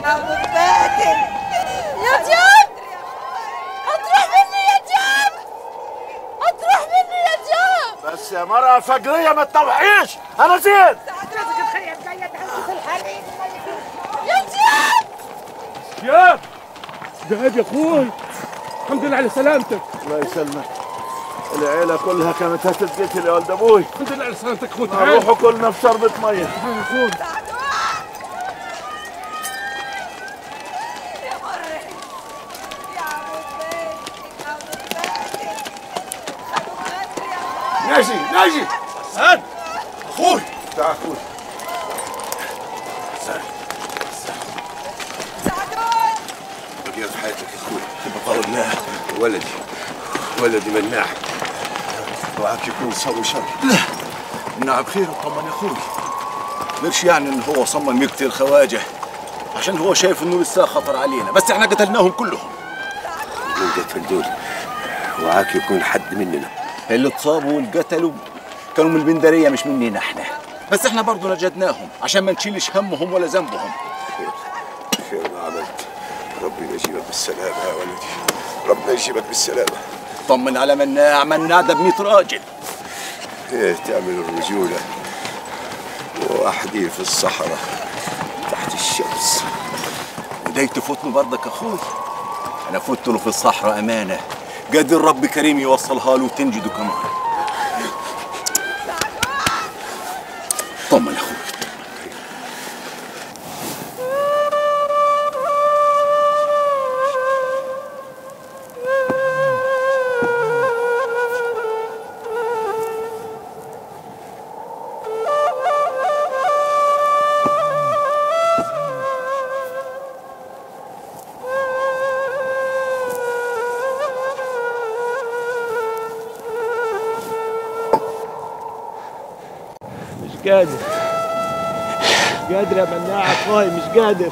ابو البادل يا دياب هتروح مني يا دياب هتروح مني يا دياب بس يا مرأة فجرية ما تطوحيش أنا زين يا دياب دياب دياب يا اخوي الحمد لله على سلامتك الله يسلمك العيلة كلها كانت هتتقتل يا ولد أبوي الحمد لله على سلامتك اخوي تعال نروحوا كلنا في شربة مية تعال يا اخوي يا مرة يا ابو البادل ابو البادل خدوا غدر يا مرة ناجي ناجي هات أخوي تعال أخوي سعدون بقيت في حياتك يا اخوي بقول الله ولدي ولدي مناع وعاك يكون سوي شر لا مناع بخير طبعا يا اخوي غيرش يعني ان هو صمم يقتل خواجه عشان هو شايف انه لسه خطر علينا بس احنا قتلناهم كلهم من قتل دول وعاك يكون حد مننا اللي اتصابوا والقتلوا كانوا من البندريه مش مننا احنا بس احنا برضه نجدناهم عشان ما نشيلش همهم ولا ذنبهم خير خير ما عملت ربنا يجيبك بالسلامة يا ولدي ربنا يجيبك بالسلامة طمن على مناع مناع ده بميت راجل ايه تعمل الرجولة وحدي في الصحراء تحت الشمس وداي تفوتني برضك اخوي انا فوت له في الصحراء امانة قادر رب كريم يوصلها له وتنجده كمان طمن يا اخوي مش قادر مش قادر يا مناع اخوي مش قادر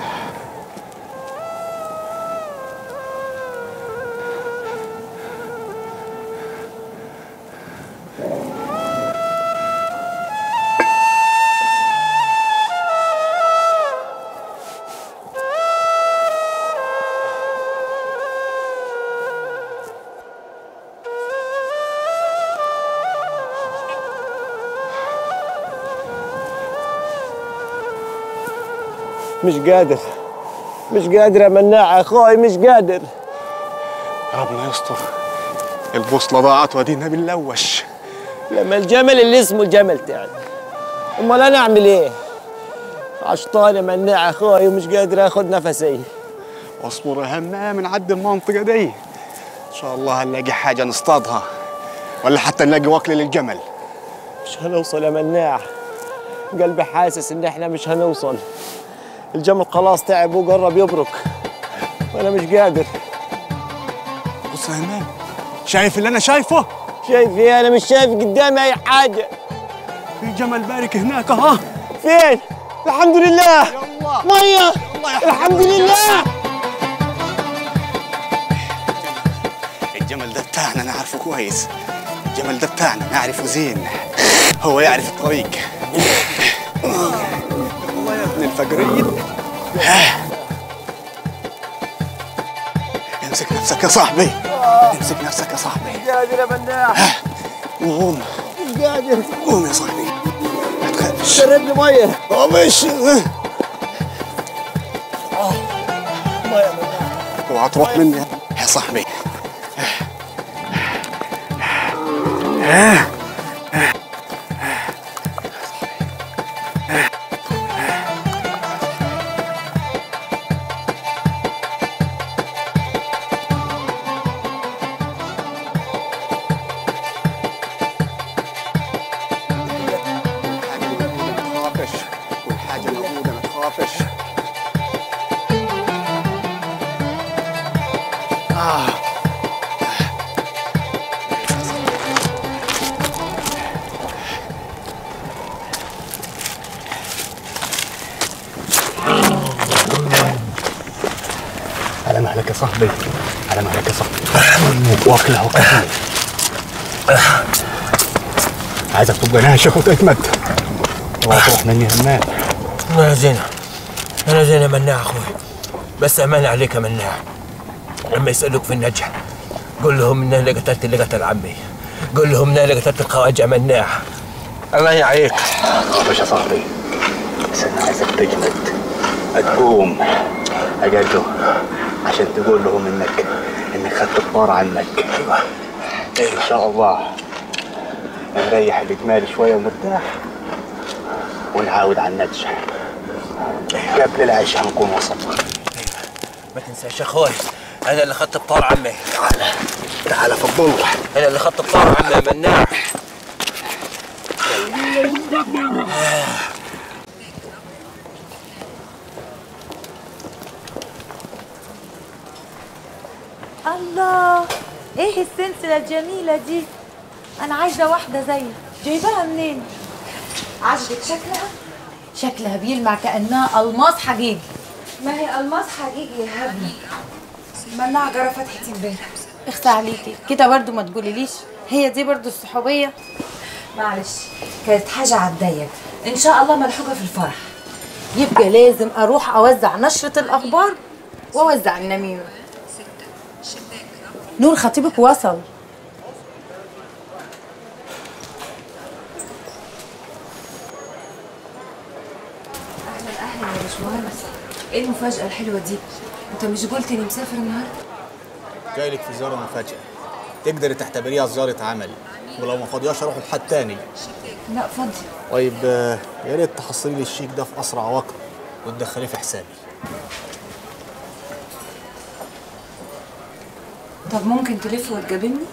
مش قادر مش قادر يا مناع اخوي مش قادر ربنا يستر البوصلة ضاعت ودينا بنلوش لما الجمل اللي اسمه الجمل تعب امال انا اعمل ايه عشطان يا مناع اخوي ومش قادر اخذ نفسي واصبر يا همام نعدي المنطقة دي إن شاء الله هنلاقي حاجة نصطادها ولا حتى نلاقي وكل للجمل مش هنوصل يا مناع قلبي حاسس ان احنا مش هنوصل الجمل خلاص تعب وقرب يبرك وانا مش قادر بص يا همام شايف اللي أنا شايفه؟ شايف ايه انا مش شايف قدامي اي حاجه في جمل بارك هناك ها فين الحمد لله يلا ميه الله يحفظك. الحمد لله الجمل ده بتاعنا نعرفه كويس الجمل ده بتاعنا نعرفه زين هو يعرف الطريق والله يا ابن الفقرين امسك نفسك يا صاحبي امسك نفسك يا صاحبي مش قادر يا مناع قوم مش قادر قوم يا صاحبي ما تخافش شرب لي ميه قومش ميه يا مناع اوعى تروح مني يا صاحبي والحاجة موجودة ما تخافش على مهلك يا صاحبي على مهلك يا صاحبي واكلها واكلها عايزك تبقى ناشف وتتمد اوعى تروح مني همام انا زين انا زين يا مناع اخوي بس امان عليك يا مناع لما يسالوك في النجح قول لهم ان انا قتلت اللي قتل عمي قول لهم ان انا قتلت الخواجه مناع الله يعيك مش يا صاحبي بس انا عايزك تجمد تقوم اجله عشان تقول لهم انك انك خدت الطار عنك ايوه ان شاء الله نريح الجمال شويه ونرتاح ونعاود على النجح قبل العشاء هنكون وصلنا ما تنساش يا اخوي انا اللي خدت بطار عمي تعال تعال فضل انا اللي خدت بطار عمي يا مناع الله ايه السلسلة الجميلة دي انا عايزة واحدة زيها جايباها منين عجبك شكلها شكلها بيلمع كأنها ألماس حقيقي ما هي الماس حقيقي يا هبي مناع جرى فتحتي امبارح اخفى عليكي كده برضو ما تقوليليش هي دي برضو الصحوبية معلش كانت حاجة عالضيق ان شاء الله ملحوقة في الفرح يبقى لازم اروح اوزع نشرة الاخبار واوزع النميمة نور خطيبك وصل اهلا اهلا يا باشمهندس ايه المفاجأة الحلوة دي؟ انت مش قلت اني مسافر النهارده؟ جاي لك في زياره مفاجاه تقدري تعتبريها زياره عمل ولو ما فاضياش اروح لحد تاني لا فاضي طيب آه، يا ريت تحصلي لي الشيك ده في اسرع وقت وتدخليه في حسابي طب ممكن تلف وتجابلني؟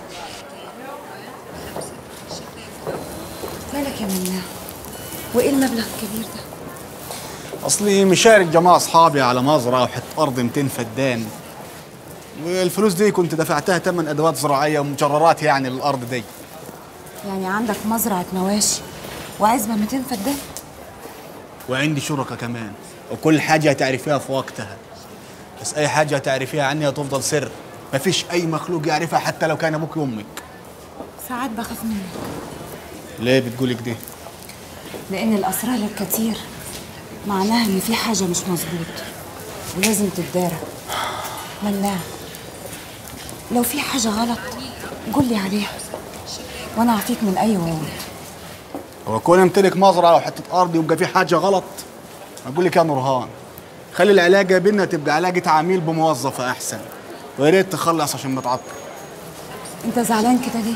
مالك يا مناع؟ وايه المبلغ الكبير ده؟ اصلي مشارك جماعه اصحابي على مزرعه وحته ارض 200 فدان والفلوس دي كنت دفعتها ثمن ادوات زراعيه ومجررات يعني للارض دي يعني عندك مزرعة مواشي وعزبة 200 فدان؟ وعندي شركة كمان وكل حاجة هتعرفيها في وقتها بس أي حاجة هتعرفيها عني هتفضل سر مفيش أي مخلوق يعرفها حتى لو كان أبوك وأمك ساعات بخاف منك ليه بتقولي كده؟ لأن الأسرار الكتير معناها إن في حاجة مش مظبوط ولازم تتدارى مناع لو في حاجة غلط قول لي عليها وأنا أعفيك من أي وعود هو كون امتلك مزرعة وحتة أرض يبقى في حاجة غلط أقول لك يا نورهان خلي العلاقة بينا تبقى علاقة عميل بموظفة أحسن ويا ريت تخلص عشان متعطل أنت زعلان كده ليه؟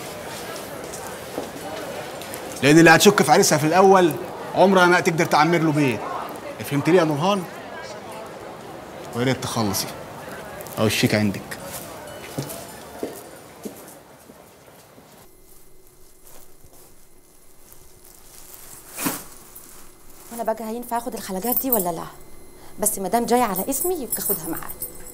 لأن اللي هتشك في عريسها في الأول عمرها ما تقدر تعمر له بيت فهمت لي يا نورهان؟ ويا ريت تخلصي أو الشيك عندك وانا بقى هينفع اخد الخلاجات دي ولا لا بس ما دام جاي على اسمي يبقى خدها معايا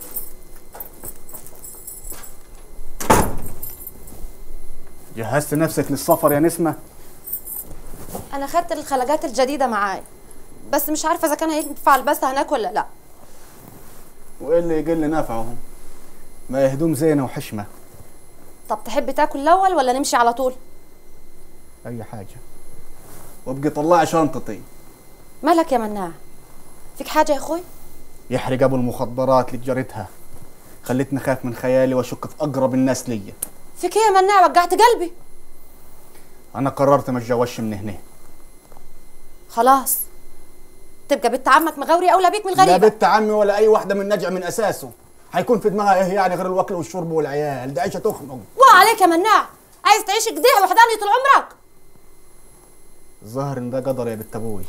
جهزت نفسك للسفر يا نسمة؟ انا خدت الخلاجات الجديده معايا بس مش عارفه اذا كان هينفع البسها هناك ولا لا وايه اللي يقل نفعهم؟ ما هي هدوم زينة وحشمة طب تحب تاكل الاول ولا نمشي على طول أي حاجة وابقي طلعي شنطتي مالك يا مناع فيك حاجه يا اخوي يحرق أبو المخدرات اللي جريتها خلتني أخاف من خيالي وأشك في أقرب الناس ليا فيك ايه يا مناع وجعت قلبي أنا قررت ما أتجوزش من هنا خلاص تبقى بنت عمك مغاوري اولى بيك من لا الغريبه بنت عمي ولا أي واحدة من نجع من أساسه هيكون في دماغها إيه يعني غير الوكل والشرب والعيال ده عيشة تخنق وعليك يا مناع عايز تعيش كده وحداني طول عمرك الظاهر إن ده قدر يا بنت أبوي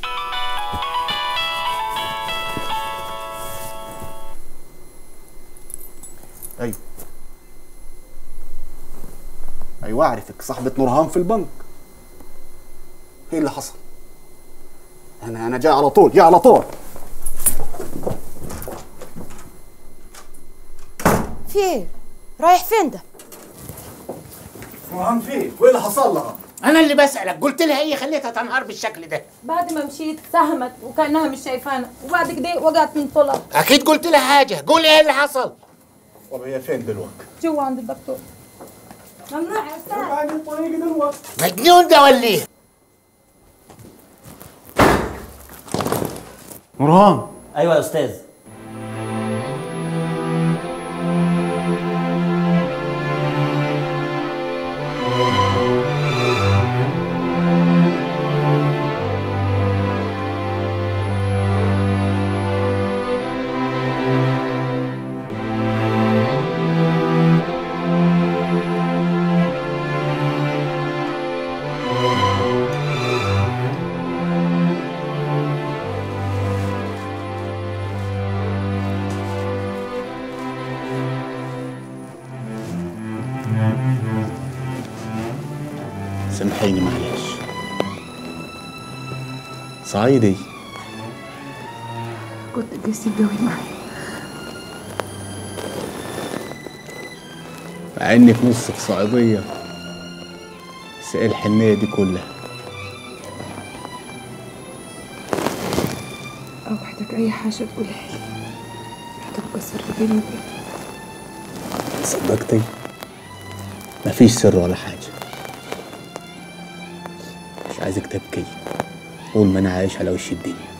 أيوه أيوه أعرفك صاحبة نورهان في البنك إيه اللي حصل؟ أنا أنا جاي على طول جاي على طول في ايه رايح فين ده نورهان فين؟ وإيه اللي حصل لها؟ انا اللي بسالك قلت لها ايه خليتها تنهار بالشكل ده بعد ما مشيت ساهمت وكانها مش شايفانا وبعد كده وقعت من طولها اكيد قلت لها حاجه قولي ايه اللي حصل طب هي فين دلوقتي؟ جوا عند الدكتور ممنوع يا استاذ بعد الطريق دلوقتي مجنون ده ولا ايه نورهان ايوه يا استاذ سامحيني معلش صعيدي كنت قاسي قوي معي مع انك نصك صعيدية بس ايه الحنية دي كلها اوعدك اي حاجه تقولها لي هتبقى سر بيني وبينك صدقتي مفيش سر ولا حاجة مش عايزك تبكي طول ما انا عايش على وش الدنيا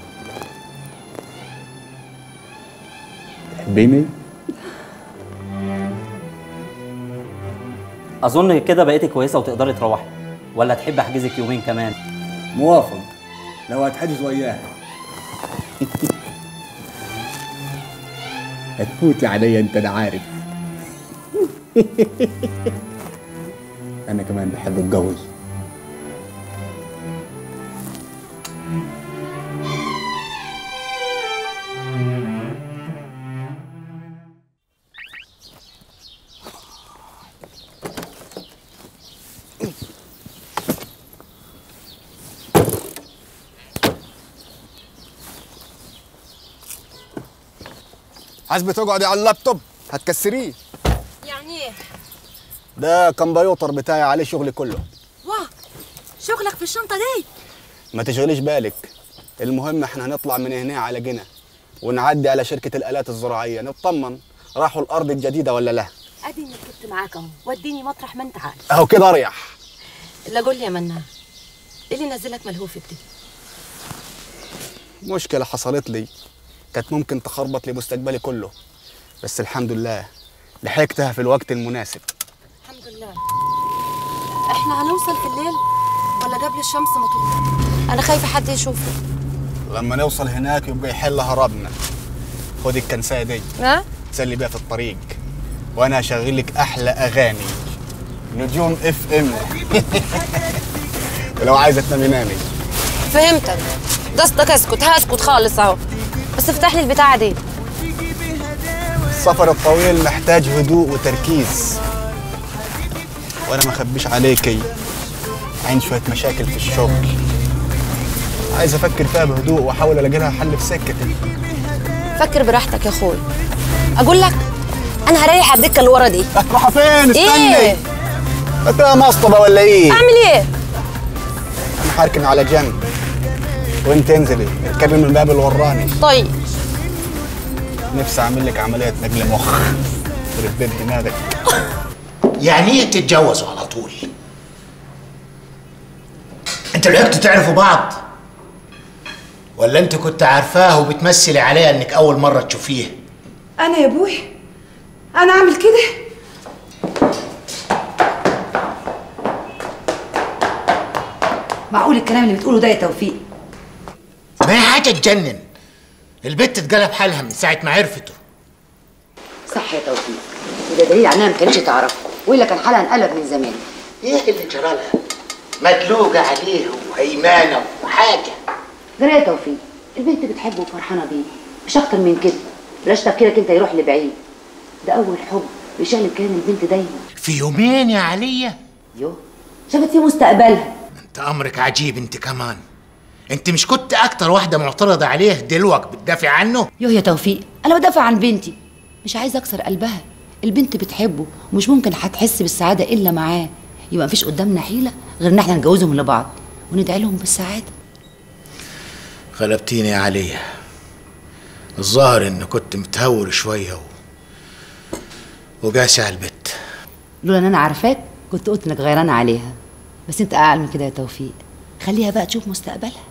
تحبيني؟ اظن كده بقيتي كويسه وتقدري تروحي ولا تحب احجزك يومين كمان موافق لو هتحجز وياها هتفوتي عليا انت انا عارف انا كمان بحب اتجوز حاسبة تقعدي على اللابتوب هتكسريه يعني ايه ده كمبيوتر بتاعي عليه شغلي كله واه شغلك في الشنطه دي ما تشغليش بالك المهم احنا هنطلع من هنا على جنة ونعدي على شركة الآلات الزراعية نطمن راحوا الأرض الجديدة ولا لا اديني كنت معاك اهو وديني مطرح ما انت عارف أهو كده أريح لا قول لي يا منان ايه اللي نزلك ملهوف دي مشكلة حصلت لي كانت ممكن تخربط لي مستقبلي كله بس الحمد لله لحقتها في الوقت المناسب الحمد لله احنا هنوصل في الليل ولا قبل الشمس ما تطلع انا خايفه حد يشوفه لما نوصل هناك يبقى يحل هربنا خدي الكنساية دي ها تسلي بيها في الطريق وانا هشغل لك احلى اغاني نجوم اف ام ولو عايزه تنامي نامي فهمتك قصدك اسكت هسكت خالص اهو بس افتح لي البتاعه دي السفر الطويل محتاج هدوء وتركيز وانا ما اخبيش عليكي عندي شويه مشاكل في الشغل عايز افكر فيها بهدوء واحاول الاقي لها حل في سكتي فكر براحتك يا اخوي اقول لك انا هريح على الدكه اللي ورا دي رايحه فين استني ايه انت مصطبه ولا ايه اعمل ايه انا هركن على جنب وانت انزلي اركبي من الباب اللي وراني طيب نفسي اعمل لك عمليه نقل مخ يخرب بيت دماغك يعني ايه تتجوزوا على طول انتوا لحقتوا تعرفوا بعض ولا انت كنت عارفاه وبتمثلي عليه انك اول مره تشوفيه انا يا ابوي انا اعمل كده معقول الكلام اللي بتقوله ده يا توفيق ما هي حاجه تجنن البت اتقلب حالها من ساعه ما عرفته صح يا توفيق وده دليل على انها ما كانتش تعرفه والا كان حالها انقلب من زمان ايه اللي جرى لها مدلوقه عليه وهيمانه وحاجه جرى يا توفيق البنت بتحبه وفرحانه بيه مش اكتر من كده بلاش تفكيرك انت يروح لبعيد ده اول حب بيشقلب كان البنت دايما في يومين يا عليا يوه شافت فيه مستقبلها انت امرك عجيب انت كمان انت مش كنت اكتر واحده معترضه عليه دلوقتي بتدافع عنه يوه يا توفيق انا بدافع عن بنتي مش عايزه اكسر قلبها البنت بتحبه ومش ممكن هتحس بالسعاده الا معاه يبقى مفيش قدامنا حيله غير ان احنا نجوزهم لبعض وندعي لهم بالسعاده غلبتيني يا عليا الظاهر ان كنت متهور شويه و... وقاسي على البت لولا ان انا عارفاك كنت قلت انك غيرانه عليها بس انت اعلى من كده يا توفيق خليها بقى تشوف مستقبلها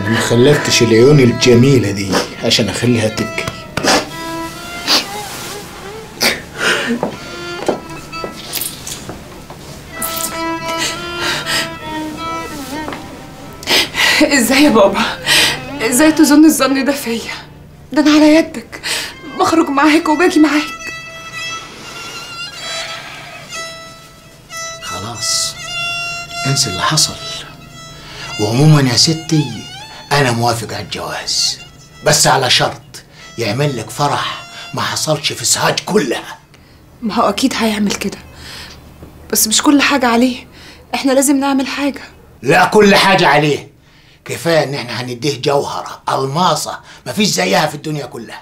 أنا ما خلفتش العيون الجميلة دي عشان أخليها تبكي ازاي يا بابا ازاي تظن الظن ده فيا ده انا على يدك بخرج معاك وباجي معاك خلاص انسى اللي حصل وعموما يا ستي أنا موافق على الجواز بس على شرط يعمل لك فرح ما حصلش في سهاج كلها ما هو اكيد هيعمل كده بس مش كل حاجة عليه احنا لازم نعمل حاجة لا كل حاجة عليه كفاية إن إحنا هنديه جوهرة ألماصة مفيش زيها في الدنيا كلها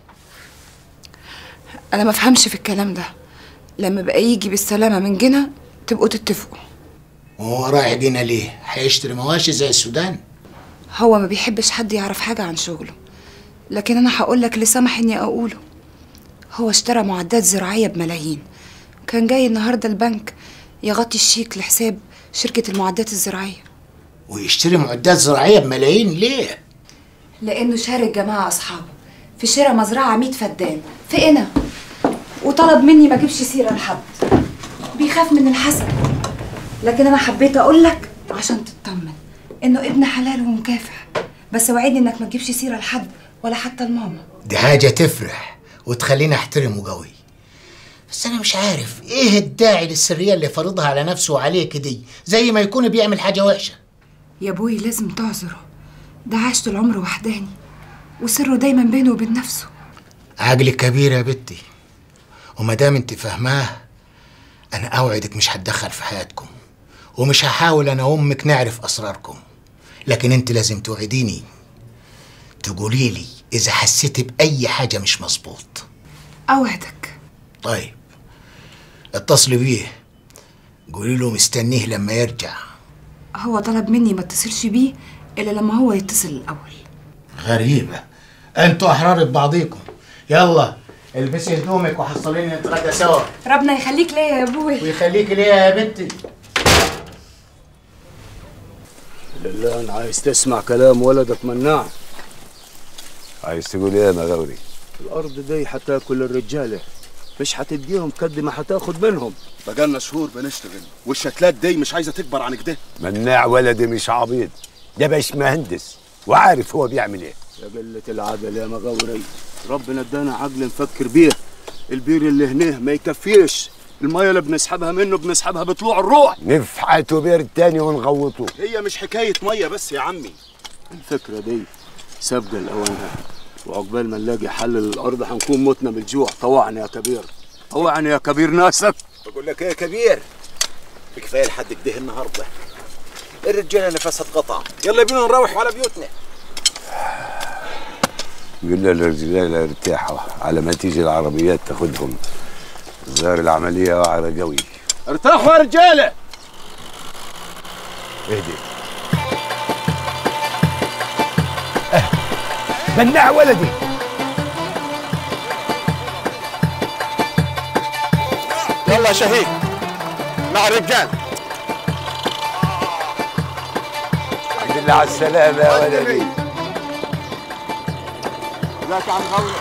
انا ما فهمش في الكلام ده لما بقى يجي بالسلامة من جنة تبقوا تتفقوا وهو رايح جينا ليه؟ هيشتري مواشي زي السودان؟ هو ما بيحبش حد يعرف حاجة عن شغله لكن أنا هقول لك اللي سمح إني أقوله هو اشترى معدات زراعية بملايين كان جاي النهاردة البنك يغطي الشيك لحساب شركة المعدات الزراعية ويشتري معدات زراعية بملايين ليه؟ لأنه شارك جماعة أصحابه في شراء مزرعة 100 فدان في قنا وطلب مني ما أجيبش سيرة لحد بيخاف من الحسد لكن أنا حبيت أقول لك عشان تطمن إنه ابن حلال ومكافح بس وعدني إنك ما تجيبش سيرة لحد ولا حتى لماما دي حاجة تفرح وتخليني أحترمه قوي بس أنا مش عارف إيه الداعي للسرية اللي فرضها على نفسه وعليك دي زي ما يكون بيعمل حاجة وحشة يا ابوي لازم تعذره ده عاش طول عمره وحداني وسره دايما بينه وبين نفسه عقلك كبير يا بنتي وما دام انت فاهماه انا اوعدك مش هتدخل في حياتكم ومش هحاول انا وامك نعرف اسراركم لكن انت لازم توعديني تقولي لي اذا حسيتي باي حاجه مش مظبوط أوعدك طيب اتصلي بيه قولي له مستنيه لما يرجع هو طلب مني ما اتصلش بيه إلا لما هو يتصل الأول غريبه انتوا احرار ببعضيكم يلا البسي هدومك وحصليني نتغدى سوا ربنا يخليك ليا يا ابوي ويخليك ليا يا بنتي لله انا عايز تسمع كلام ولدك مناع عايز تقول ايه يا مغاوري الارض دي هتاكل الرجاله مش هتديهم قد ما هتاخد منهم بقالنا شهور بنشتغل والشتلات دي مش عايزه تكبر عن كده مناع ولدي مش عبيط ده باش مهندس وعارف هو بيعمل ايه يا قلة العقل يا مغاوري ربنا ادانا عقل نفكر بيه البير اللي هنيه ما يكفيش المية اللي بنسحبها منه بنسحبها بطلوع الروح نفحته بير تاني ونغوطه هي مش حكايه ميه بس يا عمي الفكرة دي سابقة لأوانها وعقبال ما نلاقي حل للأرض هنكون متنا بالجوع طوعني يا كبير طوعني يا كبير ناسك بقول لك ايه يا كبير كفايه لحد كده النهارده الرجاله نفسها اتقطع يلا بينا نروح على بيوتنا قول للرجال ارتاحوا على ما تيجي العربيات تاخدهم ظهر العملية وعرة قوي ارتاحوا يا رجالة اهدي مناع ولدي يلا يا شهيد مع الرجال الحمد لله على السلامة يا ولدي ازيك يا عم غولي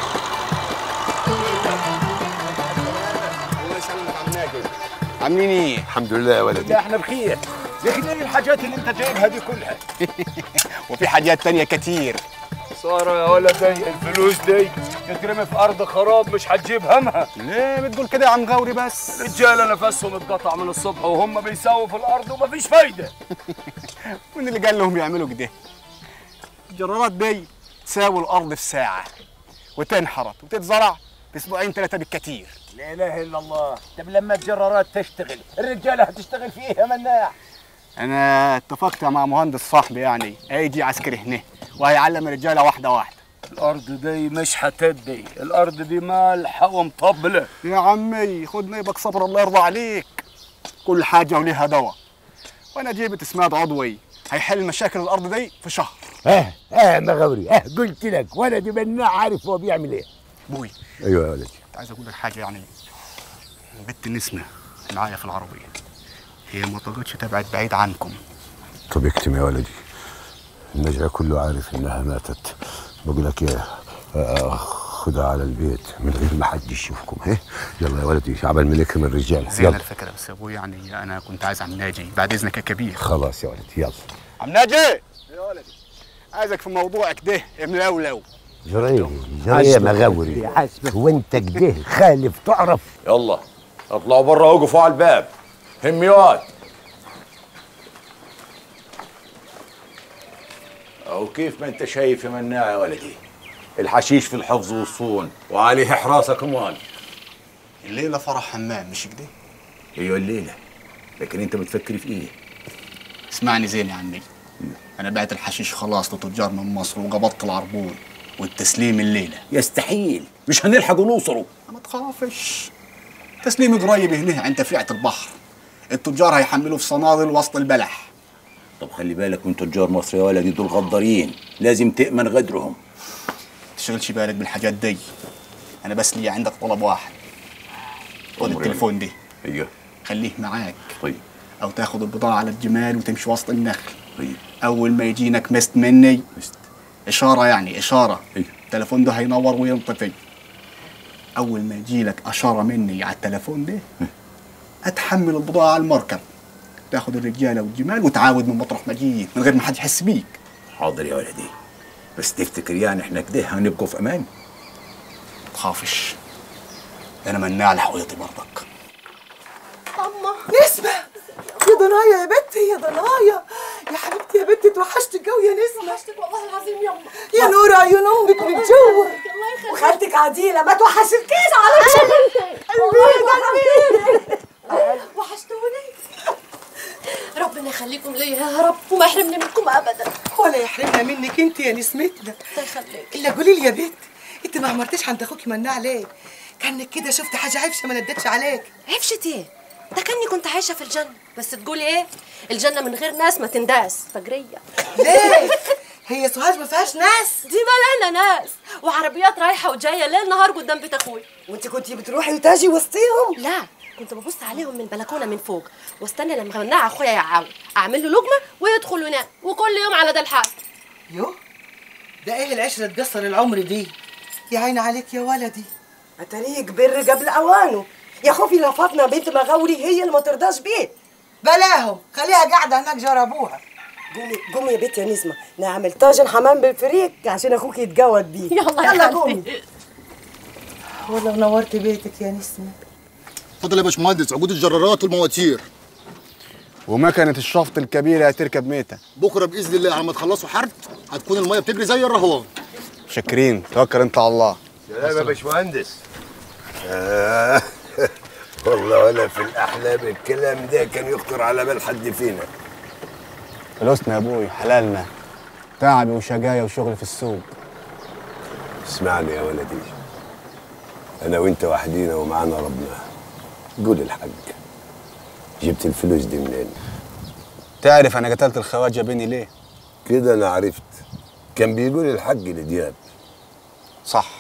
الله يسلمك يا عم ناجي عاملين ايه؟ الحمد لله يا ولدي لا احنا بخير لكن ايه الحاجات اللي انت جايبها دي كلها وفي حاجات تانية كتير سارة يا ولدي الفلوس دي تترمي في أرض خراب مش هتجيب همها ليه بتقول كده يا عم غوري بس؟ رجالة نفسهم اتقطع من الصبح وهم بيساووا في الأرض ومفيش فايدة مين اللي قال لهم يعملوا كده؟ الجرارات دي تساوي الأرض في ساعة وتنحرط وتتزرع في أسبوعين ثلاثة بالكتير لا اله الا الله طب لما الجرارات تشتغل الرجاله هتشتغل في ايه يا مناع أنا اتفقت مع مهندس صاحبي يعني هيجي عسكري هنا وهيعلم الرجالة واحدة واحدة الأرض دي مش هتدي الأرض دي مالحة ومطبلة يا عمي خد نيبك صبر الله يرضى عليك كل حاجة وليها دواء وأنا جيبت اسماد عضوي هيحل مشاكل الأرض دي في شهر اه اه مغاوري اه قلت لك ولدي مناع عارف هو بيعمل ايه بوي ايوه يا ولدي كنت عايز أقول لك حاجة يعني بنت نسمة معايا في العربية هي ما طاقتش تبعد بعيد عنكم طب اكتم يا ولدي النجع كله عارف انها ماتت بقول لك ايه آه، خدها على البيت من غير ما حد يشوفكم ايه يلا يا ولدي عبال ما نكرم الرجال زين يلا الفكره بس يا ابوي يعني انا كنت عايز عم ناجي بعد اذنك يا كبير خلاص يا ولدي يلا عم ناجي يا ولدي عايزك في موضوع كده ملولو جريه جريه مغاوري وانت كده خالف تعرف يلا اطلعوا برا وقفوا على الباب هميات او كيف ما انت شايف يا مناع يا ولدي الحشيش في الحفظ والصون وعليه حراسه كمان الليله فرح حمام مش كده ايوه الليله لكن انت بتفكر في ايه اسمعني زين يا عمي انا بعت الحشيش خلاص لتجار من مصر وقبضت العربون والتسليم الليله يستحيل مش هنلحقوا نوصلوا ما تخافش تسليم قريب هنا عند تفريعة البحر التجار هيحملوا في صنادل وسط البلح طب خلي بالك من تجار مصر يا ولدي دول غدارين لازم تأمن غدرهم تشغلش بالك بالحاجات دي انا بس لي عندك طلب واحد خد أمر التليفون دي ايوه خليه معاك طيب او تاخد البضاعه على الجمال وتمشي وسط النخل طيب اول ما يجينك مست مني اشاره يعني اشاره ايوه التليفون ده هينور وينطفي اول ما يجيلك اشاره مني على التليفون ده اتحمل البضاعه على المركب تاخد الرجاله والجمال وتعاود من مطرح ما جيت من غير ما حد يحس بيك حاضر يا ولدي بس تفتكر يعني احنا كده هنبقوا في امان تخافش انا مناع لحويطي برضك أما نسمة يا ضنايا يا بنتي يا ضنايا يا حبيبتي يا بنتي توحشتك قوي يا نسمة وحشتك والله العظيم يما يا نور عيون امك من جوه وخالتك عديلة ما توحشتكيش على طول قلبي وحشتوني ربنا يخليكم ليا يا رب وما يحرمني منكم ابدا ولا يحرمنا منك انت يا نسمتنا الله يخليك الا قولي لي يا بنت انت ما عمرتيش عند اخوكي مناع ليه كانك كده شفت حاجه عفشه ما ندتش عليك عفشت ايه ده كاني كنت عايشه في الجنه بس تقولي ايه الجنه من غير ناس ما تنداس فجريه ليه هي سوهاج ما فيهاش ناس دي ملانه ناس وعربيات رايحه وجايه ليل نهار قدام بيت اخوي وانت كنتي بتروحي وتاجي وسطيهم لا كنت ببص عليهم من البلكونه من فوق واستنى لما مناع اخويا يعاود اعمل له لقمه ويدخل وينام وكل يوم على ده الحال يو ده ايه العشره تقصر العمر دي يا عيني عليك يا ولدي اتاريه كبر قبل اوانه يا خوفي لا فاطمه بنت مغاوري هي اللي ما ترضاش بيه بلاهم خليها قاعده هناك جربوها قومي قومي يا بنت يا نسمه نعمل طاجن حمام بالفريك عشان اخوك يتجود بيه يلا يا يلا حبيبي. قومي والله نورت بيتك يا نسمه اتفضل يا باشمهندس عقود الجرارات والمواتير ومكنة الشفط الكبيرة هتركب ميتة بكره باذن الله على ما تخلصوا حرث هتكون الميه بتجري زي الرهوان شاكرين توكل انت على الله سلام يا باشمهندس آه. والله ولا في الاحلام الكلام ده كان يخطر على بال حد فينا فلوسنا يا ابوي حلالنا تعبي وشقاية وشغل في السوق اسمعني يا ولدي انا وانت وحدينا ومعانا ربنا قول الحق جبت الفلوس دي منين تعرف انا قتلت الخواجة بيني ليه كده انا عرفت كان بيقول الحق لدياب صح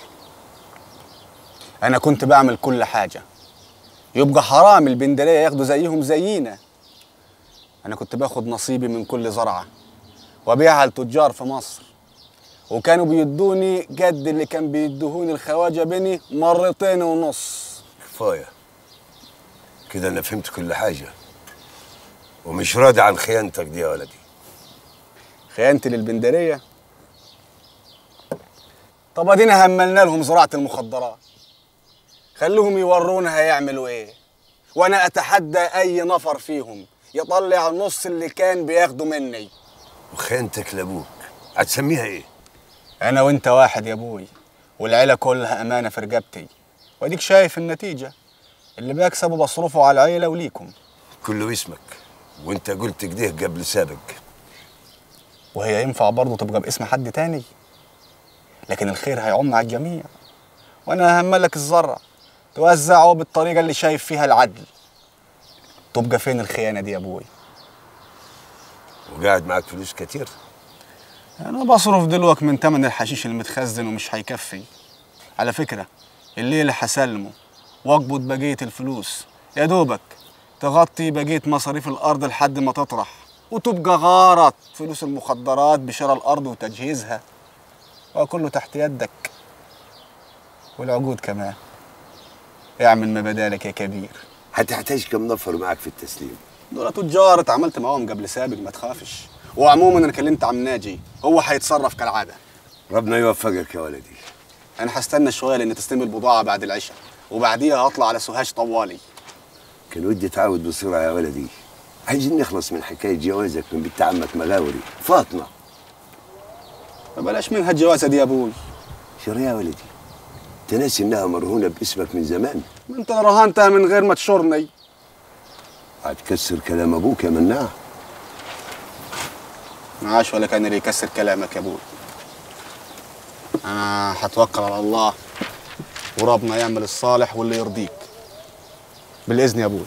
انا كنت بعمل كل حاجة يبقى حرام البندرية ياخدوا زيهم زينا انا كنت باخد نصيبي من كل زرعة وابيعها لتجار في مصر وكانوا بيدوني قد اللي كان بيدوهوني الخواجة بيني مرتين ونص كفايه كده انا فهمت كل حاجه ومش راضي عن خيانتك دي يا ولدي خيانتي للبندرية طب ادينا هملنا لهم زراعة المخدرات خلوهم يورونا هيعملوا ايه وانا اتحدى اي نفر فيهم يطلع النص اللي كان بياخده مني وخيانتك لابوك هتسميها ايه انا وانت واحد يا ابوي والعيله كلها امانه في رقبتي واديك شايف النتيجه اللي بكسبه بصرفه على العيله وليكم كله اسمك وانت قلت كده قبل سابق وهي ينفع برضه تبقى باسم حد تاني لكن الخير هيعم على الجميع وانا هملك الزرع توزعه بالطريقه اللي شايف فيها العدل تبقى فين الخيانه دي يا ابوي وقاعد معاك فلوس كتير انا بصرف دلوقتي من تمن الحشيش المتخزن ومش هيكفي على فكره الليله هسلمه واقبض بقيه الفلوس يا دوبك تغطي بقيه مصاريف الارض لحد ما تطرح وتبقى غارت فلوس المخدرات بشراء الارض وتجهيزها وكله تحت يدك والعقود كمان اعمل ما بدالك يا كبير هتحتاج كم نفر معك في التسليم دول تجار اتعاملت معاهم قبل سابق ما تخافش وعموما انا كلمت عم ناجي هو هيتصرف كالعاده ربنا يوفقك يا ولدي انا هستنى شويه لان تستلم البضاعه بعد العشاء وبعديها هطلع على سوهاج طوالي كان ودي تعود بسرعة يا ولدي عايزين نخلص من حكاية جوازك من بنت عمك مغاوري فاطمة بلاش منها الجوازة دي يا ابوي شو يا ولدي انت ناسي انها مرهونة باسمك من زمان انت رهنتها من غير ما تشورني هتكسر كلام ابوك يا مناع معاش ولا كان اللي يكسر كلامك يا ابوي انا هتوكل على الله وربنا يعمل الصالح واللي يرضيك بالاذن يا ابوي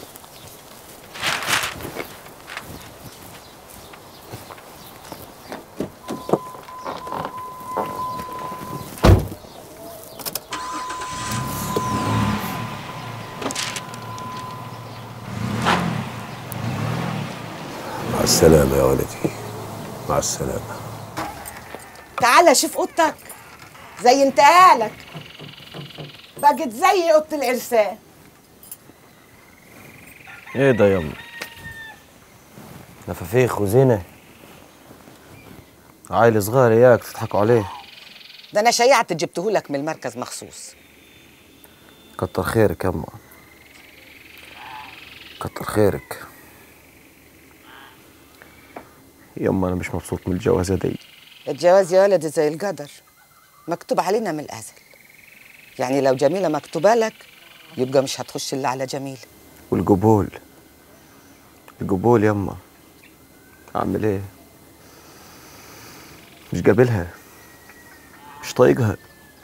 مع السلامة يا ولدي مع السلامة تعالى شوف اوضتك زي انتقالك بقت زي اوضه العرسان ايه ده يما نفافيخ وزينة عيل صغير اياك تضحكوا عليه ده انا شيعت جبتهولك من المركز مخصوص كتر خيرك يما كتر خيرك يما انا مش مبسوط من الجوازة دي الجواز يا ولدي زي القدر مكتوب علينا من الازل يعني لو جميله مكتوبه لك يبقى مش هتخش الا على جميله والقبول القبول يما اعمل ايه مش قابلها مش طايقها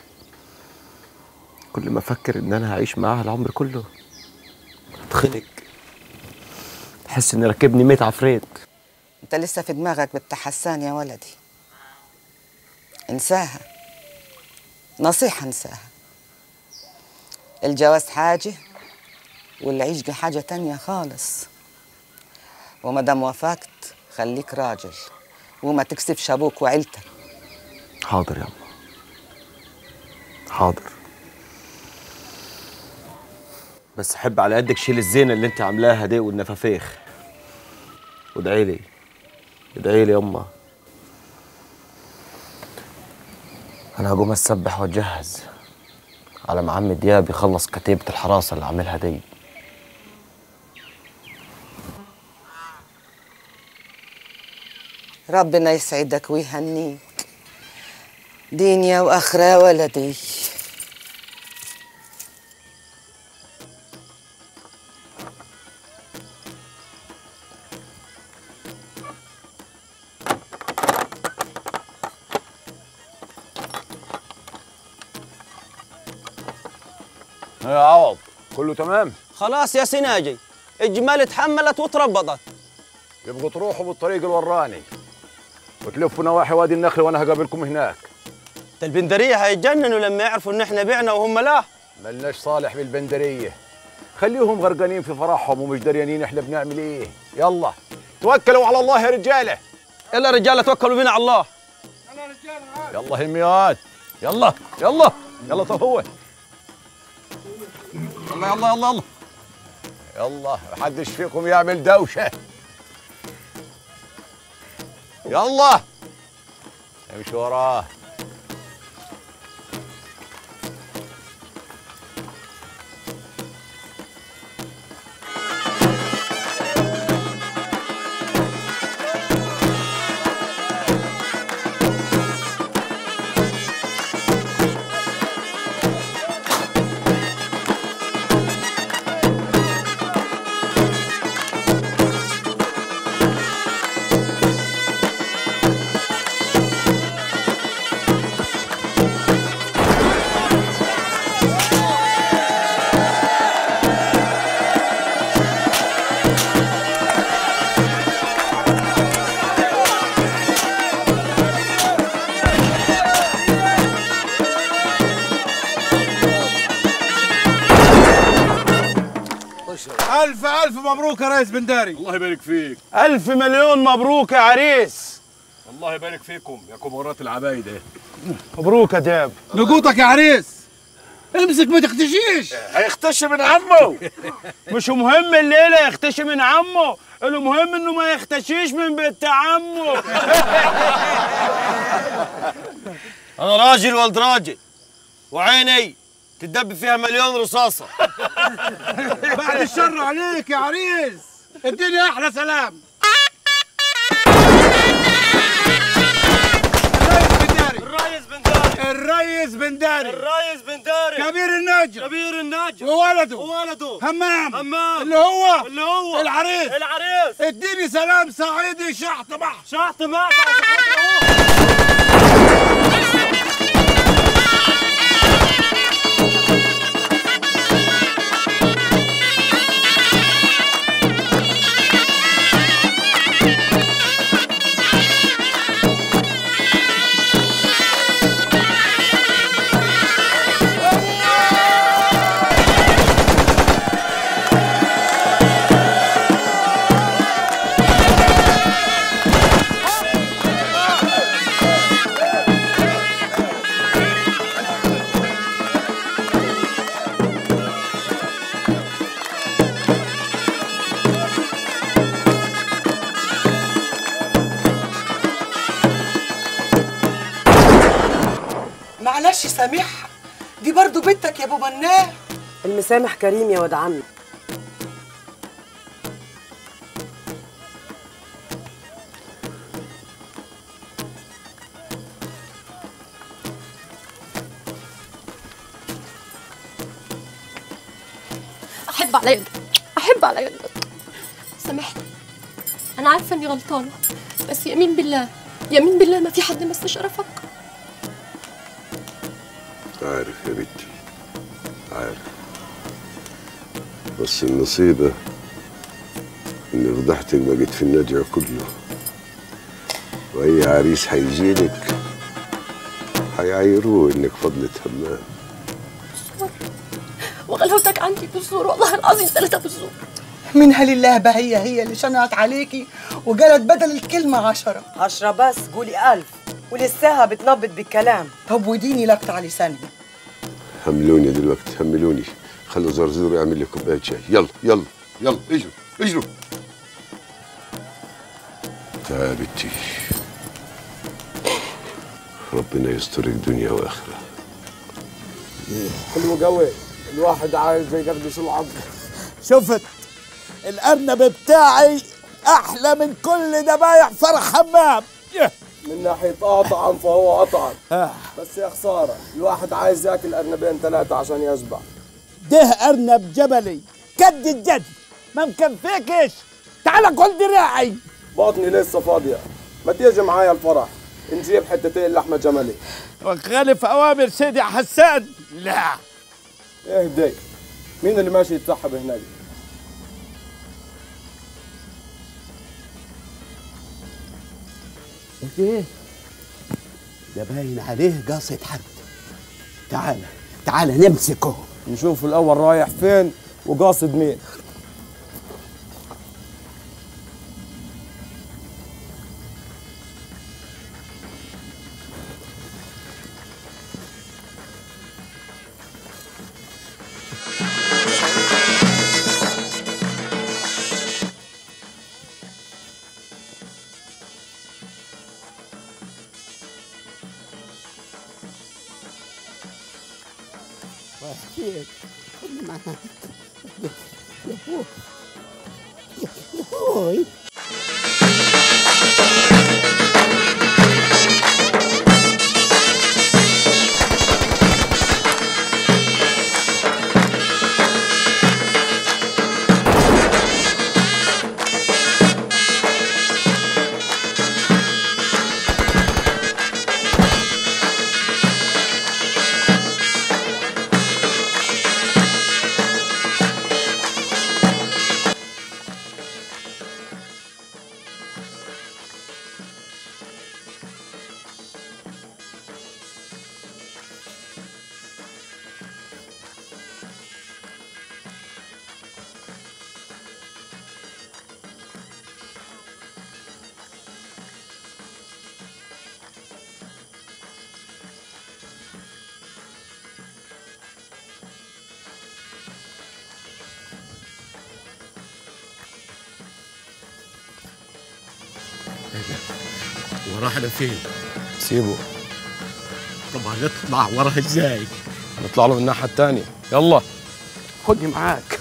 كل ما افكر ان انا هعيش معاها العمر كله اتخنق احس اني راكبني ميت عفريت انت لسه في دماغك بالتحسان يا ولدي انساها نصيحة انساها الجواز حاجة والعيش حاجة تانية خالص ومادام وافقت خليك راجل وما تكسفش ابوك وعيلتك حاضر يما حاضر بس احب على قدك شيل الزينه اللي انت عاملاها دي والنفافيخ وادعي لي ادعي لي يما انا هقوم اسبح واتجهز على ما عم دياب يخلص كتيبة الحراسة اللي عاملها دي ربنا يسعدك ويهنيك دنيا واخرة يا ولدي يا عوض كله تمام خلاص يا سناجي الجمال اتحملت وتربطت يبقوا تروحوا بالطريق الوراني وتلفوا نواحي وادي النخل وانا هقابلكم هناك ده البندرية هيتجننوا لما يعرفوا ان احنا بعنا وهم لا ملناش صالح بالبندريه خليهم غرقانين في فرحهم ومش دريانين احنا بنعمل ايه يلا توكلوا على الله يا رجاله يلا رجاله توكلوا بينا على الله يلا هميات يلا يلا يلا طب هو يلا يلا يلا يلا يلا محدش فيكم يعمل دوشه يلا امشي وراه مبروك يا ريس بنداري الله يبارك فيك ألف مليون مبروك يا عريس الله يبارك فيكم يا كبارات العبايده مبروك يا داب نقوطك يا عريس امسك ما تختشيش هيختشي من عمه مش مهم الليلة يختشي من عمه المهم انه ما يختشيش من بنت عمه انا راجل ولد راجل وعيني تدب فيها مليون رصاصة بعد الشر عليك يا عريس اديني احلى سلام الريس بنداري الريس بنداري الريس بنداري كبير النجم كبير النجم وولده وولده همام همام اللي هو اللي هو العريس العريس اديني سلام صعيدي شحط بح شحط معك معلش سامحها دي برضو بنتك يا ابو مناع المسامح كريم يا واد عمي احب على يدك احب على يدك سامحني انا عارفه اني غلطانه بس يمين بالله يمين بالله ما في حد مس شرفك عارف يا بنتي عارف بس النصيبة إن فضحتك بقت في النجع كله وأي عريس هيجيلك هيعايروه إنك فضلة همام وغلاوتك عندي بالزور والله العظيم ثلاثة بالزور منها لله بهي هي اللي شنعت عليكي وقالت بدل الكلمة عشرة عشرة بس قولي ألف ولساها بتنبط بالكلام طب وديني لك على لساني حملوني دلوقتي حملوني خلوا زرزور يعمل لي كوباية شاي يلا يلا يلا اجروا اجروا تعال بنتي ربنا يسترك دنيا واخره حلو قوي الواحد عايز يقردش العظم شفت الارنب بتاعي احلى من كل ذبايح فرح حمام من ناحية أطعم فهو أطعم بس يا خسارة الواحد عايز ياكل أرنبين ثلاثة عشان يشبع ده ارنب جبلي كد الجد ما مكفيكش تعال كل دراعي بطني لسه فاضية ما تيجي معايا الفرح نجيب حتتين لحمة جملي وخالف اوامر سيدي حسان لا اهدي مين اللي ماشي يتسحب هناك ايه ده باين عليه قاصد حد تعال تعال نمسكه نشوف الأول رايح فين وقاصد مين وحكيت خد معاك يا ابوي يا ابوي وراحنا فين؟ سيبه طب هنطلع وراه ازاي؟ نطلع له من الناحيه الثانيه يلا خدني معاك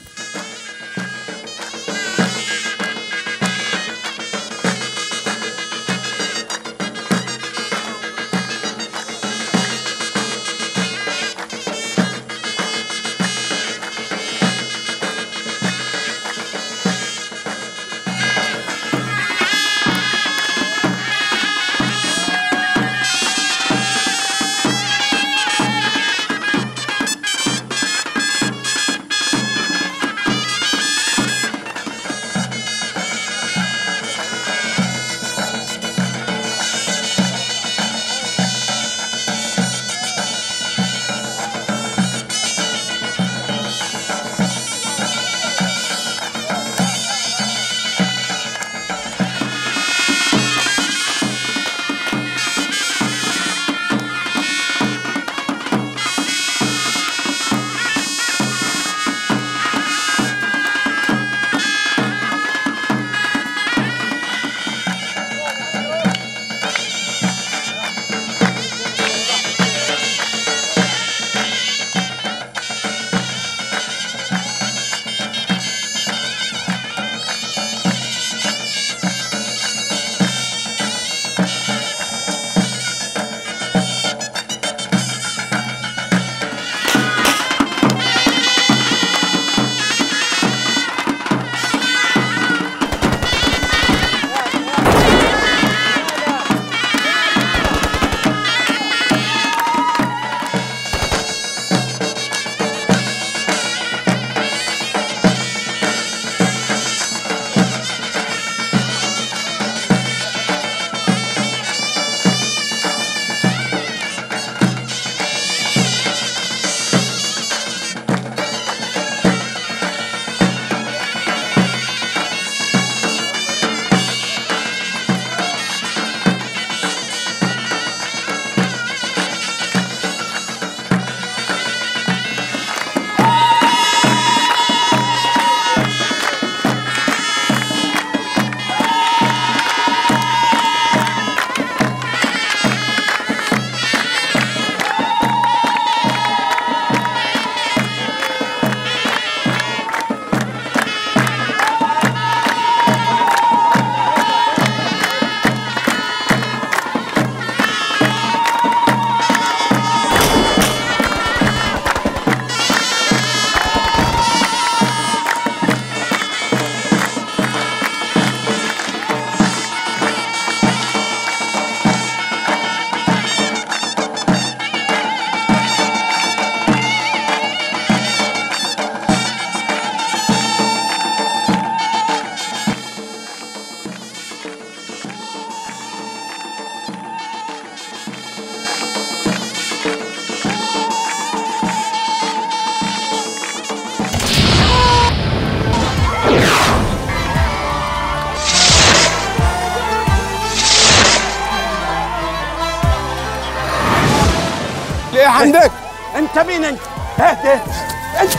ليه عندك؟ انت مين انت؟ اهدى انت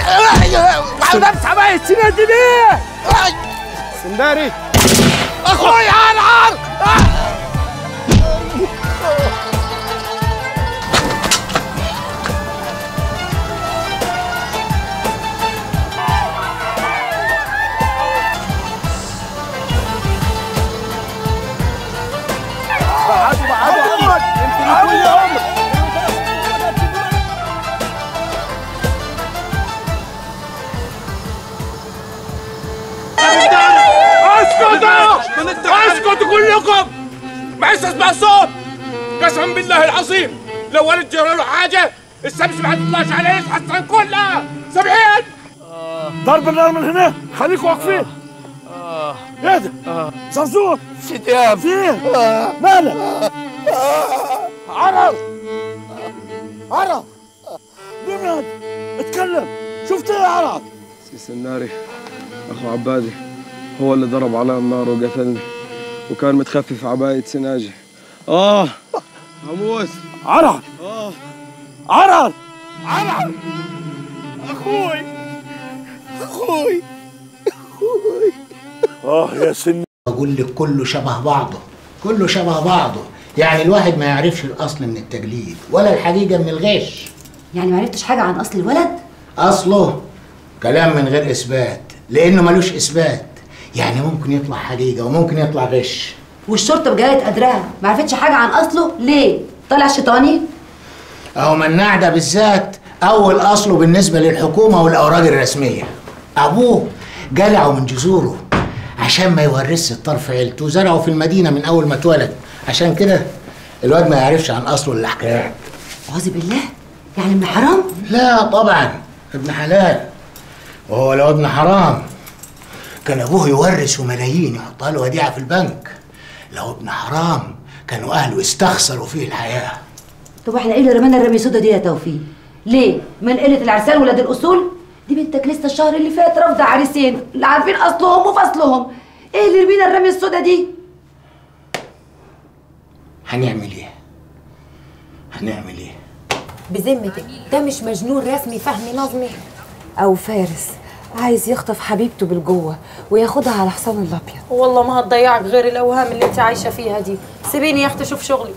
وعاوز امسح بقى السنه دي ليه؟ سنداري اخوي عرعر بعدوا بعدوا يمكن يكون يوم اسكتوا اسكتوا كلكم ما عايز اسمع صوت قسما بالله العظيم لو ولد جرى له حاجه الشمس ما هتطلعش عليه يتحسن كلها سامعين ضرب النار من هنا خليكم واقفين ايه ده؟ زرزور سيدي فين؟ مالك؟ عرب عرب مين هذا؟ اتكلم شفت ايه يا عرب؟ سي سناري اخو عبادي هو اللي ضرب على النار وقتلني وكان متخفف عباية سناجي اه هموت عرب اه عرب عرب اخوي اخوي اخوي اه يا سن بقول لك كله شبه بعضه كله شبه بعضه يعني الواحد ما يعرفش الاصل من التجليد ولا الحقيقه من الغش يعني ما عرفتش حاجه عن اصل الولد اصله كلام من غير اثبات لانه ملوش اثبات يعني ممكن يطلع حقيقه وممكن يطلع غش والشرطه بجلاله قدرها ما عرفتش حاجه عن اصله ليه طلع شيطاني اهو مناع ده بالذات اول اصله بالنسبه للحكومه والاوراق الرسميه ابوه جلعه من جذوره عشان ما يورثش الطرف عيلته وزرعه في المدينه من اول ما اتولد عشان كده الواد ما يعرفش عن اصله الا حكايات اعوذ بالله يعني ابن حرام لا طبعا ابن حلال وهو لو ابن حرام كان ابوه يورث ملايين يحطها له وديعه في البنك لو ابن حرام كانوا اهله يستخسروا فيه الحياه طب احنا ايه اللي رمانا الرمي السودا دي يا توفيق ليه من قله العرسان ولاد الاصول دي بنتك لسه الشهر اللي فات رافضه عريسين لا عارفين اصلهم وفصلهم ايه اللي رمينا الرمي السودا دي هنعمل ايه هنعمل ايه بذمتك ده مش مجنون رسمي فهمي نظمي او فارس عايز يخطف حبيبته بالجوه وياخدها على حصان الابيض والله ما هتضيعك غير الاوهام اللي انت عايشه فيها دي سيبيني يا اختي اشوف شغلي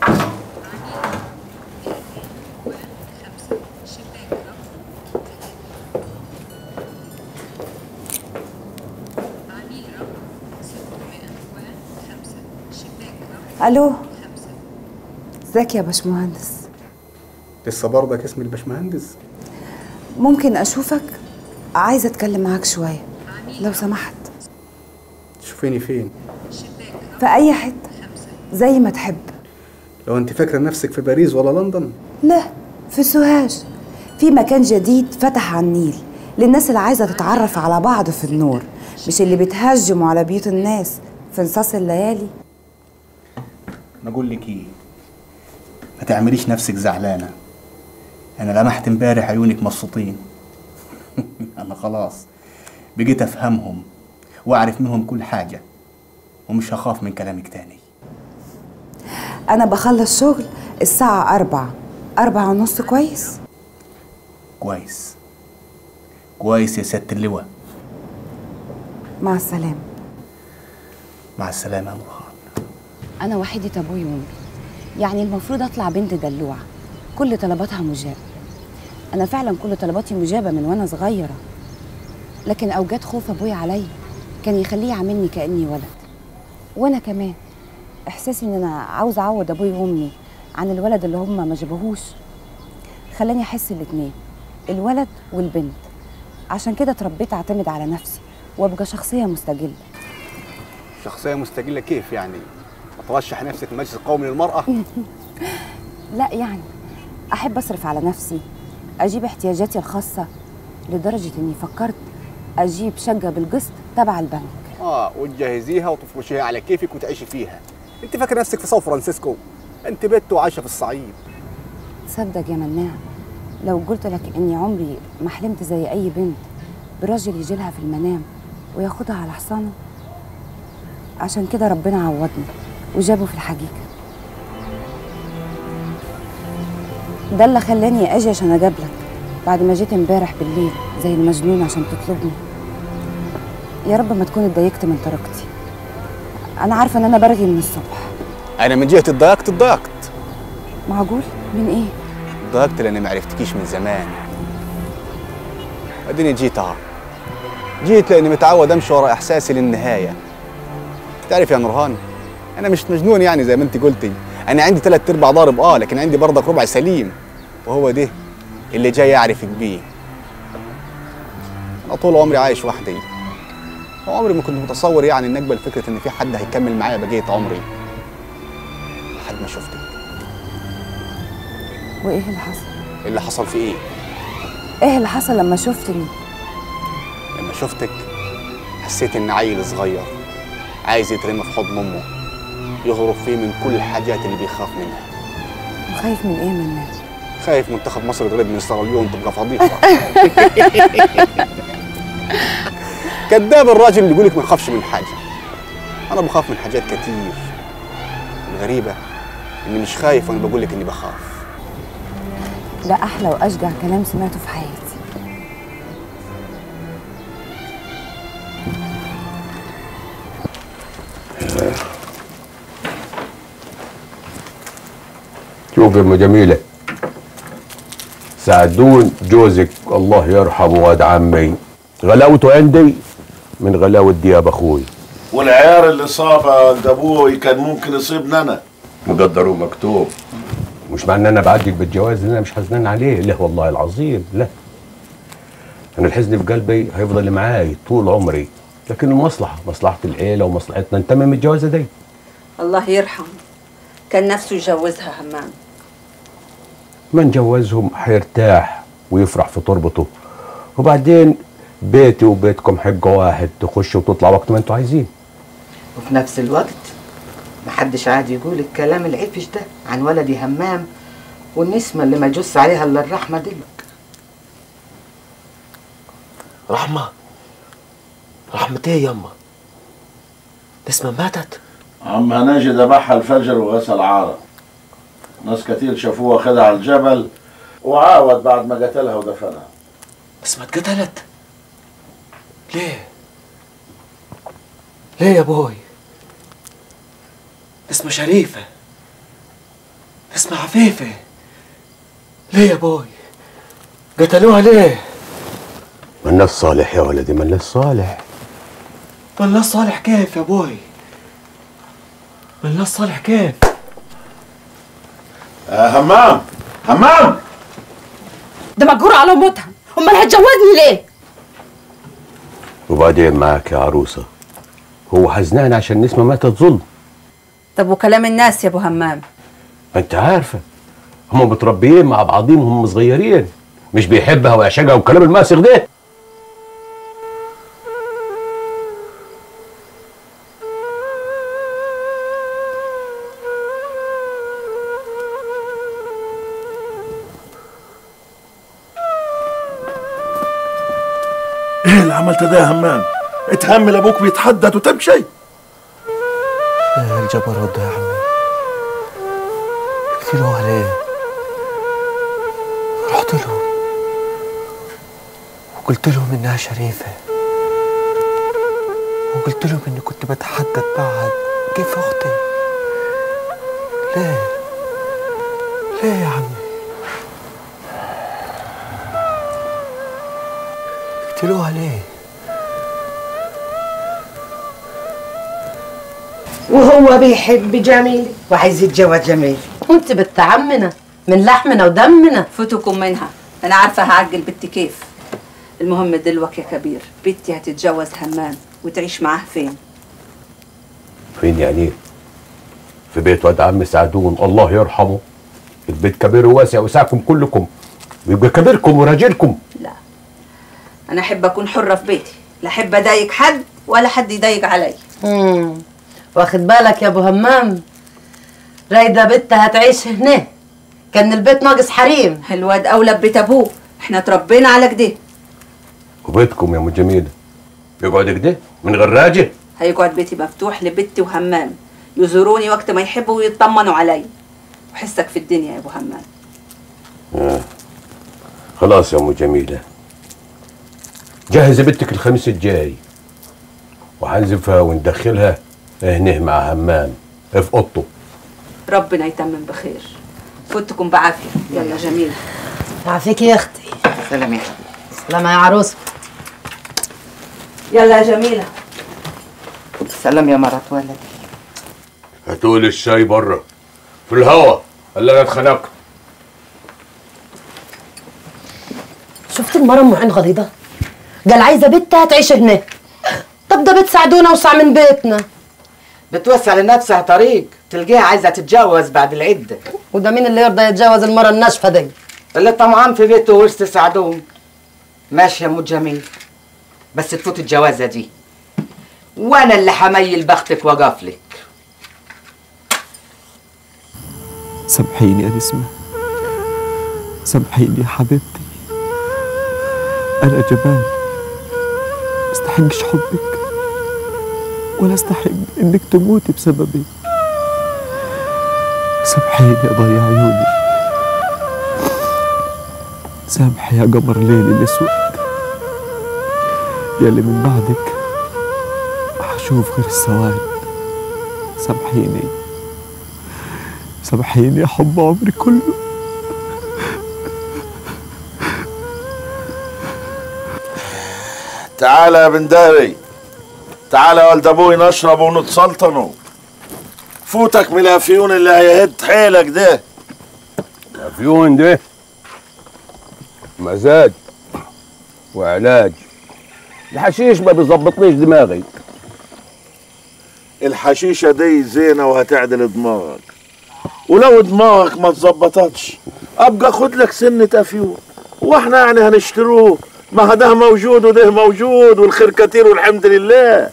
الو ازيك يا باشمهندس لسه برضك اسم الباشمهندس ممكن اشوفك عايزه اتكلم معاك شويه لو سمحت تشوفيني فين في اي حته زي ما تحب لو انت فاكره نفسك في باريس ولا لندن لا في سوهاج في مكان جديد فتح على النيل للناس اللي عايزه تتعرف على بعض في النور مش اللي بتهجموا على بيوت الناس في نصاص الليالي انا اقول لك ايه ما تعمليش نفسك زعلانه انا لمحت امبارح عيونك مبسوطين انا خلاص بقيت افهمهم واعرف منهم كل حاجه ومش هخاف من كلامك تاني انا بخلص شغل الساعه أربعة أربعة ونص كويس كويس كويس يا سياده اللواء مع السلامه مع السلامه يا مرهان انا وحيده ابوي وامي يعني المفروض اطلع بنت دلوعه كل طلباتها مجابه انا فعلا كل طلباتي مجابه من وانا صغيره لكن اوجات خوف ابويا عليا كان يخليه يعاملني كاني ولد وانا كمان احساسي ان انا عاوزه اعوض ابوي وامي عن الولد اللي هم ما جابوهوش خلاني احس الاتنين الولد والبنت عشان كده اتربيت اعتمد على نفسي وابقى شخصيه مستقله شخصيه مستقله كيف يعني ترشح نفسك المجلس القومي للمراه لا يعني احب اصرف على نفسي اجيب احتياجاتي الخاصه لدرجه اني فكرت اجيب شقه بالقسط تبع البنك اه وتجهزيها وتفرشيها على كيفك وتعيشي فيها انت فاكر نفسك في سان فرانسيسكو انت بنت وعايشه في الصعيد تصدق يا مناع لو قلت لك اني عمري ما حلمت زي اي بنت براجل يجي لها في المنام وياخدها على حصانه عشان كده ربنا عوضني وجابه في الحقيقه ده اللي خلاني اجي عشان اجابلك بعد ما جيت امبارح بالليل زي المجنون عشان تطلبني يا رب ما تكون اتضايقت من طريقتي انا عارفه ان انا برغي من الصبح انا من جهه اتضايقت اتضايقت معقول من ايه اتضايقت لاني ما عرفتكيش من زمان اديني جيت اهو جيت لاني متعود امشي ورا احساسي للنهايه تعرف يا نورهان انا مش مجنون يعني زي ما انت قلتي انا عندي ثلاث ارباع ضارب اه لكن عندي برضك ربع سليم وهو ده اللي جاي اعرفك بيه انا طول عمري عايش وحدي وعمري ما كنت متصور يعني ان اقبل فكره ان في حد هيكمل معايا بقيه عمري لحد ما شفتك وايه اللي حصل اللي حصل في ايه ايه اللي حصل لما شفتني لما شفتك حسيت ان عيل صغير عايز يترمى في حضن امه يهرب فيه من كل الحاجات اللي بيخاف منها وخايف من ايه من الناس خايف منتخب مصر يتغلب من سيراليون تبقى فضيحه كذاب الراجل اللي يقولك ما يخافش من حاجه انا بخاف من حاجات كتير الغريبه اني مش خايف وانا بقولك اني بخاف ده احلى واشجع كلام سمعته في حياتي شوف يا ام جميله سعدون جوزك الله يرحمه واد عمي غلاوته عندي من غلاوه دياب اخوي والعيار اللي صاب عند ابوي كان ممكن يصيبني انا مقدر ومكتوب مش معنى ان انا بعدك بالجواز ان انا مش حزنان عليه لا والله العظيم لا انا الحزن في قلبي هيفضل معاي طول عمري لكن المصلحه مصلحه العيله ومصلحتنا نتمم الجوازه دي الله يرحمه كان نفسه يجوزها همام ما نجوزهم هيرتاح ويفرح في تربته وبعدين بيتي وبيتكم هيبقى واحد تخشوا وتطلع وقت ما انتوا عايزين وفي نفس الوقت محدش عاد يقول الكلام العفش ده عن ولدي همام والنسمة اللي ما يجوز عليها الا الرحمة دلك رحمة رحمة ايه يما نسمة ماتت عم هناجي ذبحها الفجر وغسل عارة ناس كتير شافوها خدها على الجبل وعاود بعد ما قتلها ودفنها بس ما اتقتلت ليه ليه يا بوي نسمة شريفة نسمة عفيفة ليه يا بوي قتلوها ليه مالناش صالح يا ولدي مالناش صالح مالناش صالح كيف يا بوي مالناش صالح كيف آه همام همام ده مجبور على موتها امال هتجوزني ليه وبعدين معاك يا عروسه هو حزنان عشان نسمه ماتت ظلم طب وكلام الناس يا ابو همام ما انت عارفه هم متربيين مع بعضهم هم صغيرين مش بيحبها ويعشقها والكلام الماسخ ده ايه اللي عملت ده يا همام اتهمل ابوك بيتحدث وتمشي ايه الجبروت ده يا عمي قتلوها ليه رحت لهم وقلت لهم انها شريفة وقلت لهم اني كنت بتحدث بعد كيف اختي ليه ليه يا عمي قتلوها ليه وهو بيحب جميل وعايز يتجوز جميل وانت بنت عمنا من لحمنا ودمنا فوتكم منها انا عارفه هعجل بنتي كيف المهم دلوك يا كبير بنتي هتتجوز همام وتعيش معاه فين فين يعني في بيت واد عم سعدون الله يرحمه البيت كبير وواسع وسعكم كلكم ويبقى كبيركم وراجلكم لا انا احب اكون حره في بيتي لا احب اضايق حد ولا حد يضايق علي مم. واخد بالك يا ابو همام رايده بنتها هتعيش هنا كان البيت ناقص حريم الواد اولى ببيت ابوه احنا اتربينا على كده وبيتكم يا ام جميله يقعد كده من غير راجل هيقعد بيتي مفتوح لبنتي وهمام يزوروني وقت ما يحبوا ويطمنوا علي وحسك في الدنيا يا ابو همام آه. خلاص يا ام جميله جهز بنتك الخميس الجاي وهنزفها وندخلها هنا مع همام في اوضته ربنا يتمم بخير فوتكم بعافيه يلا جميل عافيك يا اختي سلام يا سلام يا عروسه يلا يا جميله سلام يا مرات ولدي هاتولي الشاي بره في الهوا اللي انا اتخنقت شفت المرة ام عين غليظة قال عايزة بنتها تعيش هنا طب ده بتساعدونا وسع من بيتنا بتوسع لنفسها طريق تلقيها عايزة تتجوز بعد العدة وده مين اللي يرضى يتجوز المرة الناشفة دي اللي طمعان في بيته ورث سعدون ماشي يا ام جميل بس تفوت الجوازة دي وانا اللي حميل بختك واقف لك سامحيني يا نسمة سامحيني يا حبيبتي أنا جبان ما استحقش حبك ولا استحق إنك تموتي بسببي سامحيني يا ضي عيوني سامحي يا قمر ليلي الأسود يلي من بعدك حشوف غير السواد سامحيني سامحيني يا حب عمري كله تعال يا بنداري تعال يا ولد ابوي نشرب ونتسلطنوا فوتك من الافيون اللي هيهد حيلك ده الافيون ده مزاج وعلاج الحشيش ما بيظبطليش دماغي الحشيشة دي زينة وهتعدل دماغك ولو دماغك ما تظبطتش ابقى خد لك سنة افيون واحنا يعني هنشتروه ما ده موجود وده موجود والخير كتير والحمد لله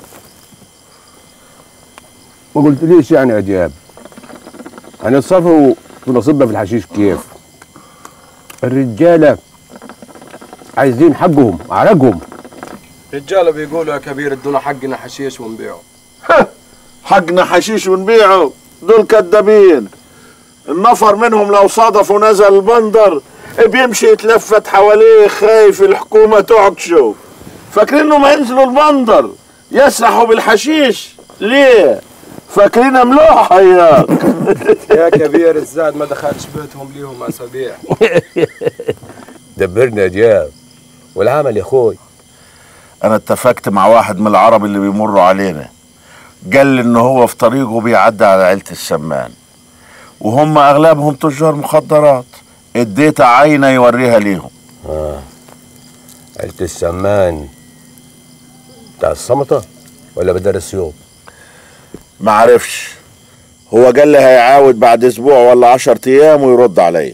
ما قلتليش يعني يا دياب هنتصرفوا في نصيبنا في الحشيش كيف الرجاله عايزين حقهم عرقهم رجاله بيقولوا يا كبير ادونا حقنا حشيش ونبيعه حقنا حشيش ونبيعه دول كدابين النفر منهم لو صادف ونزل البندر بيمشي يتلفت حواليه خايف الحكومة تعكشه فاكرين انهم هينزلوا البندر يسرحوا بالحشيش ليه فاكرين ملوحة ياك يا كبير الزاد ما دخلش بيتهم ليهم اسابيع دبرنا يا دياب والعمل يا اخوي انا اتفقت مع واحد من العرب اللي بيمروا علينا قال لي ان هو في طريقه بيعدي على عيلة السمان وهم اغلبهم تجار مخدرات اديت عينه يوريها ليهم اه عيلة السمان بتاع الصمتة ولا بدار السيوط ما عرفش هو قال لي هيعاود بعد اسبوع ولا عشر ايام ويرد عليا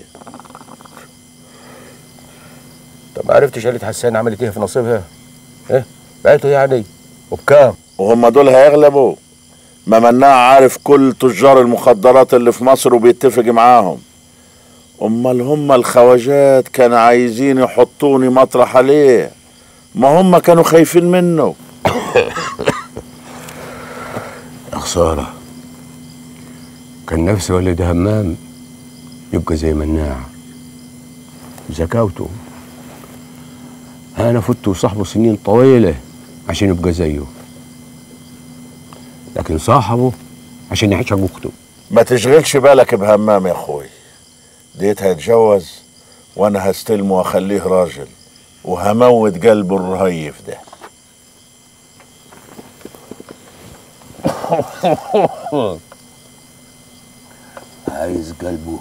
طب ما عرفتش عيلة حسان عملت ايه في نصيبها ايه بعته يعني وبكام وهم دول هيغلبوا ما مناع عارف كل تجار المخدرات اللي في مصر وبيتفق معاهم امال هم الخواجات كانوا عايزين يحطوني مطرح عليه ما هم كانوا خايفين منه يا خسارة كان نفسي ولد همام يبقى زي مناع زكاوته انا فت وصاحبه سنين طويلة عشان يبقى زيه لكن صاحبه عشان يعيش حق اخته ما تشغلش بالك بهمام يا اخوي ديت هيتجوز وانا هستلمه واخليه راجل وهموت قلبه الرهيف ده عايز قلبه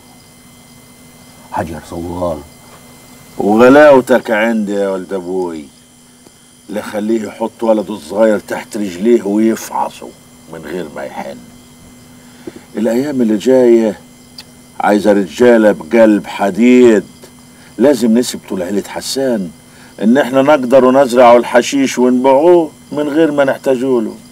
حجر صوال وغلاوتك عندي يا ولد ابوي لا خليه يحط ولده الصغير تحت رجليه ويفعصه من غير ما يحن الايام اللي جايه عايزه رجاله بقلب حديد لازم نثبتوا لعيله حسان ان احنا نقدر نزرع الحشيش ونبيعوه من غير ما نحتاجوا له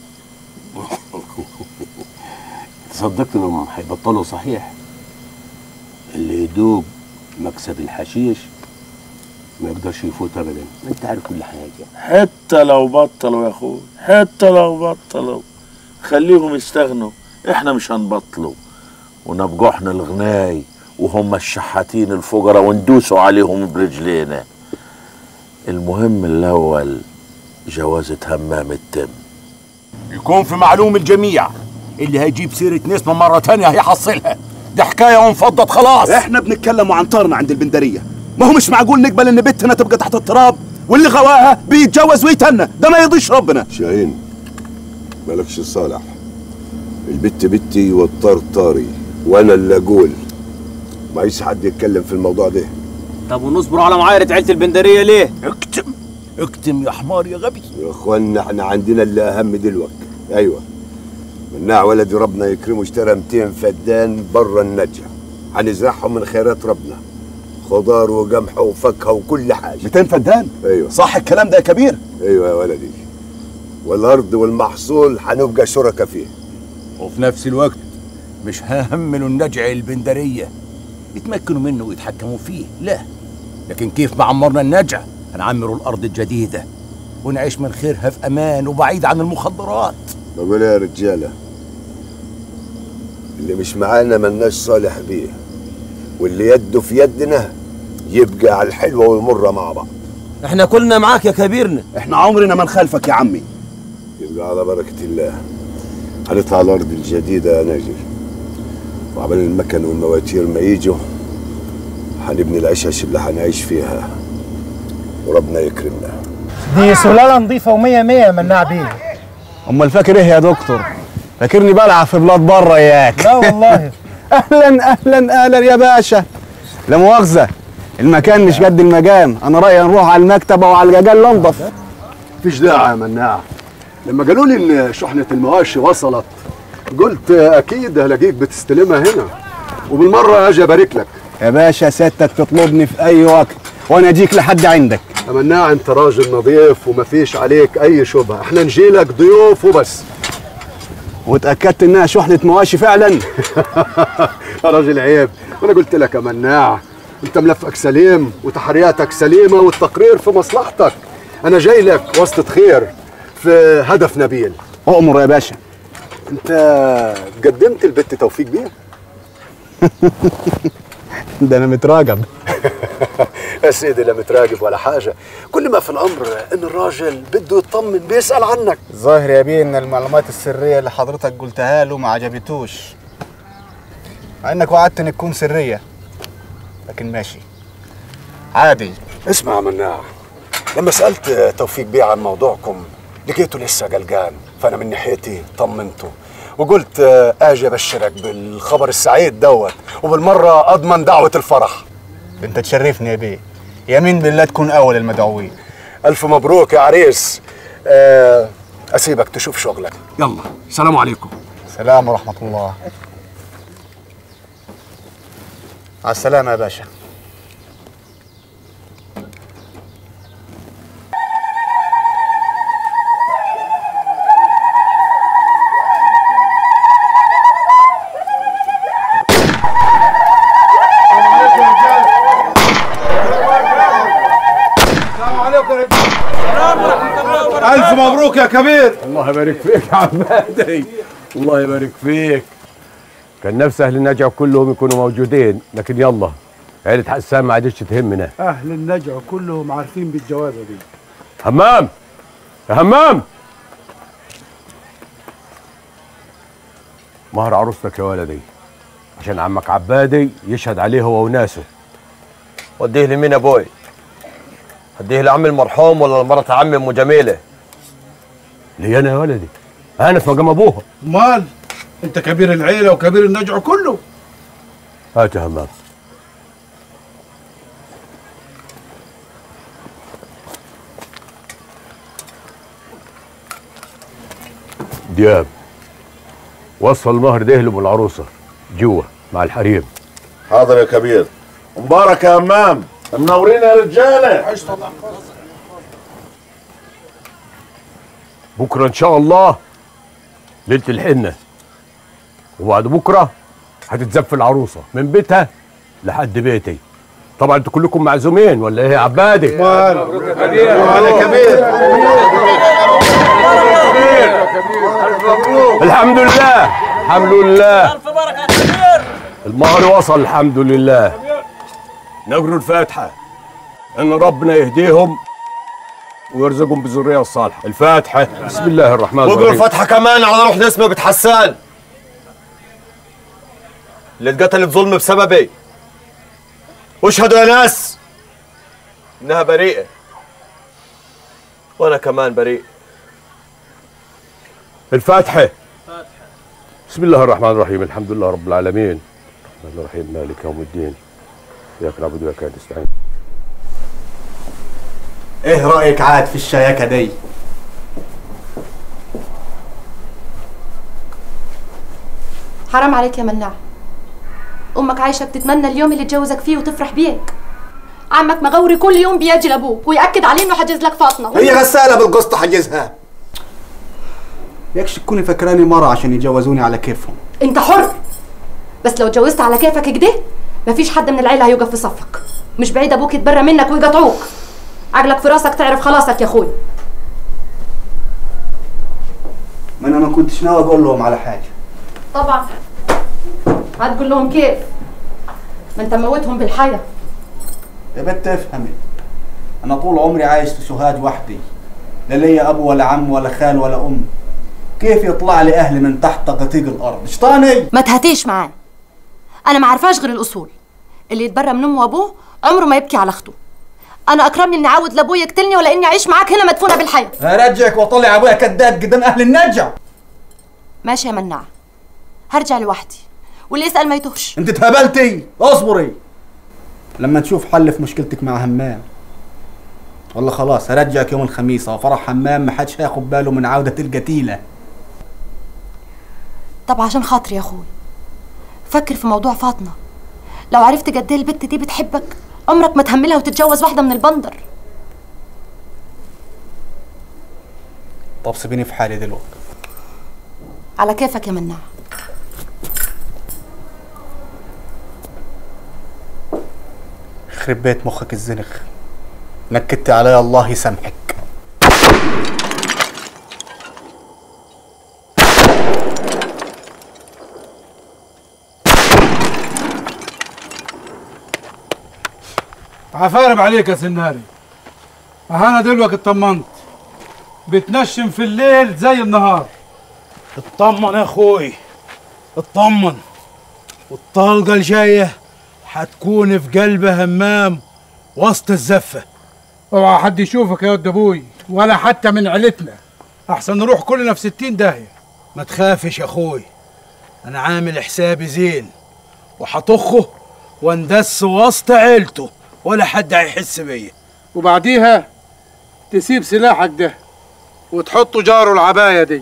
تصدقت انهم هيبطلوا صحيح اللي يدوب مكسب الحشيش ما يقدرش يفوت ابدا انت عارف كل حاجه حتى لو بطلوا يا اخوي حتى لو بطلوا خليهم يستغنوا احنا مش هنبطلوا ونبقوا احنا الغناي وهم الشحاتين الفقراء وندوسوا عليهم برجلينا المهم الاول جوازة همام التم يكون في معلوم الجميع اللي هيجيب سيرة نسمة مرة تانية هيحصلها دي حكاية وانفضت خلاص احنا بنتكلم عن طارنا عند البندرية ما هو مش معقول نقبل ان بنتنا تبقى تحت التراب واللي غواها بيتجوز ويتنى ده ما يرضيش ربنا شاهين مالكش صالح البت بتي والطار طاري وانا اللي اقول ما عايز حد يتكلم في الموضوع ده طب ونصبر على معايرة عيلة البندرية ليه؟ اكتم اكتم يا حمار يا غبي يا اخوانا احنا عندنا اللي اهم دلوقتي ايوه مناع ولدي ربنا يكرمه اشترى 200 فدان بره النجع هنزرعهم من خيرات ربنا خضار وقمح وفاكهه وكل حاجه 200 فدان ايوه صح الكلام ده يا كبير ايوه يا ولدي والارض والمحصول هنبقى شركاء فيه وفي نفس الوقت مش ههملوا النجع البندرية يتمكنوا منه ويتحكموا فيه لا لكن كيف ما عمرنا النجع هنعمروا الأرض الجديدة ونعيش من خيرها في أمان وبعيد عن المخدرات بقول يا رجاله اللي مش معانا ملناش صالح بيه واللي يده في يدنا يبقى على الحلوه والمره مع بعض احنا كلنا معاك يا كبيرنا احنا عمرنا ما نخالفك يا عمي يبقى على بركه الله هنطلع الارض الجديده يا ناجل وعبال المكن والمواتير ما يجوا هنبني العشش اللي هنعيش فيها وربنا يكرمنا دي سلالة نظيفة ومية مية مناع بيه امال فاكر ايه يا دكتور فاكرني بلعب في بلاد بره اياك لا والله اهلا اهلا اهلا يا باشا لا مؤاخذه المكان مش قد المجام انا رايي نروح على المكتب او على الجاجال ننضف مفيش داعي يا مناع لما قالوا لي ان شحنة المواشي وصلت قلت اكيد هلاقيك بتستلمها هنا وبالمرة اجي ابارك لك يا باشا سيادتك تطلبني في اي وقت وانا اجيك لحد عندك يا مناع انت راجل نظيف ومفيش عليك اي شبهة احنا نجيلك ضيوف وبس واتاكدت انها شحنه مواشي فعلا يا راجل عيب وانا قلت لك يا مناع انت ملفك سليم وتحرياتك سليمة والتقرير في مصلحتك انا جاي لك واسطة خير في هدف نبيل اؤمر يا باشا انت قدمت البت توفيق بيه ده انا متراقب يا سيدي لا متراقب ولا حاجة كل ما في الأمر إن الراجل بده يطمن بيسأل عنك ظاهر يا بيه ان المعلومات السريه اللي حضرتك قلتها له ما عجبتوش مع انك وعدت ان تكون سريه لكن ماشي عادي اسمع يا مناع لما سألت توفيق بيه عن موضوعكم لقيته لسه قلقان فأنا من ناحيتي طمنته وقلت آه، اجي ابشرك بالخبر السعيد دوت وبالمره اضمن دعوه الفرح انت تشرفني يا بيه يمين بالله تكون اول المدعوين الف مبروك يا عريس آه، اسيبك تشوف شغلك يلا سلام عليكم سلام ورحمه الله على السلامه يا باشا ألف مبروك يا كبير الله يبارك فيك يا عمادي الله يبارك فيك كان نفسي اهل النجع كلهم يكونوا موجودين لكن يلا عيلة حسان ما عادتش تهمنا أهل النجع كلهم عارفين بالجوازة دي همام يا همام مهر عروستك يا ولدي عشان عمك عبادي يشهد عليه هو وناسه وديه لمين يا ابوي؟ هديه لعم المرحوم ولا لمرات عمي ام جميله؟ لي انا يا ولدي انا في مقام ابوها امال انت كبير العيلة وكبير النجع كله هات يا همام دياب وصل المهر ده لام العروسه جوا مع الحريم حاضر يا كبير مبارك يا امام منورين يا رجاله بكره ان شاء الله ليله الحنه وبعد بكره هتتزف العروسه من بيتها لحد بيتي طبعا انتوا كلكم معزومين ولا ايه يا عبادي وعلى كبير الحمد لله الحمد لله المهر وصل الحمد لله نقروا الفاتحه ان ربنا يهديهم ويرزقهم بالذريه الصالحه الفاتحه بسم الله الرحمن واقروا الرحيم الفاتحه كمان على روح نسمه بنت حسان اللي اتقتلت ظلم بسببي واشهدوا يا ناس انها بريئه وانا كمان بريء الفاتحه بسم الله الرحمن الرحيم الحمد لله رب العالمين الرحمن الرحيم مالك يوم الدين اياك نعبد واياك نستعين ايه رايك عاد في الشياكه دي حرام عليك يا مناع امك عايشه بتتمنى اليوم اللي تجوزك فيه وتفرح بيك عمك مغوري كل يوم بيجي لابوك وياكد عليه انه حجز لك فاطمه هي غساله بالقسط حجزها يكش تكوني فاكراني مره عشان يجوزوني على كيفهم انت حر بس لو اتجوزت على كيفك كده مفيش حد من العيله هيوقف في صفك مش بعيد ابوك يتبرى منك ويقطعوك عقلك في راسك تعرف خلاصك يا اخوي ما انا ما كنتش ناوي اقول لهم على حاجه طبعا هتقول لهم كيف ما انت موتهم بالحياه يا بنت افهمي انا طول عمري عايش في سوهاج وحدي لا ليا ابو ولا عم ولا خال ولا ام كيف يطلع لي اهلي من تحت قطيق الارض شطاني ما تهاتيش معاه انا ما عارفاش غير الاصول اللي يتبرى من امه وابوه عمره ما يبكي على اخته انا اكرمني اني اعود لابوي يقتلني ولا اني اعيش معاك هنا مدفونه بالحياه هرجعك واطلع ابويا كذاب قدام اهل النجع ماشي يا مناع هرجع لوحدي واللي يسال ما يتوهش انت اتهبلتي اصبري لما نشوف حل في مشكلتك مع همام والله خلاص هرجعك يوم الخميس وفرح همام ما حدش هياخد باله من عودة القتيلة طب عشان خاطري يا اخوي فكر في موضوع فاطمه لو عرفت قد ايه البت دي بتحبك عمرك ما تهملها وتتجوز واحده من البندر طب سيبيني في حالي دلوقتي على كيفك يا مناع يخرب بيت مخك الزنخ نكدت عليا الله يسامحك عفارب عليك يا سناري انا دلوقتي اطمنت بتنشم في الليل زي النهار اطمن يا اخوي اطمن والطلقة الجاية حتكون في قلب همام وسط الزفة اوعى حد يشوفك يا ود ابوي ولا حتى من عيلتنا احسن نروح كلنا في ستين داهية ما تخافش يا اخوي انا عامل حسابي زين وحطخه واندس وسط عيلته ولا حد هيحس بيا وبعديها تسيب سلاحك ده وتحطه جاره العباية دي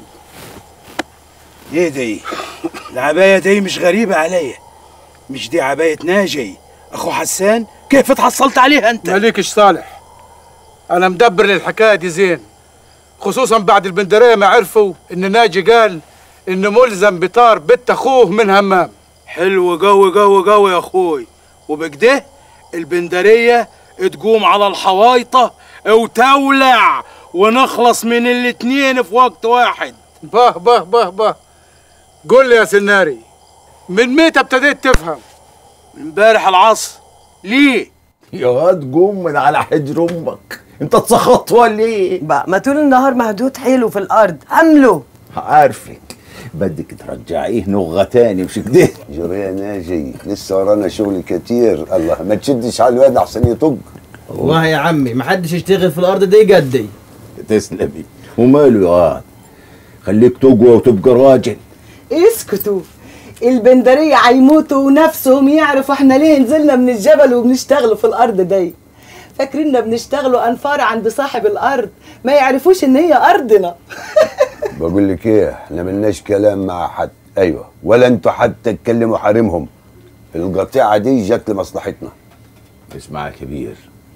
ايه دي العباية دي مش غريبة عليا مش دي عباية ناجي اخو حسان كيف اتحصلت عليها انت مالكش صالح انا مدبر للحكاية دي زين خصوصا بعد البندرية ما عرفوا ان ناجي قال انه ملزم بطار بنت اخوه من همام حلو قوي قوي قوي يا اخوي وبكده البندرية تقوم على الحوايطة وتولع ونخلص من الاتنين في وقت واحد به به به به قول لي يا سناري من متى ابتديت تفهم من امبارح العصر ليه يا واد قوم من على حجر امك انت اتسخطت ولا ايه بقى ما طول النهار مهدود حيله في الارض عمله عارفك بدك ترجعيه نغة تاني مش كده جري يا ناجي لسه ورانا شغل كتير الله ما تشدش على الواد احسن يطق والله يا عمي ما حدش يشتغل في الارض دي قدي تسلمي وماله يا واد خليك تقوى وتبقى راجل اسكتوا البندرية هيموتوا ونفسهم يعرفوا احنا ليه نزلنا من الجبل وبنشتغلوا في الارض دي فاكريننا بنشتغلوا انفار عند صاحب الارض ما يعرفوش ان هي ارضنا بقول لك ايه احنا ملناش كلام مع حد ايوه ولا انتوا حتى تكلموا حريمهم القطيعه دي جت لمصلحتنا اسمع يا كبير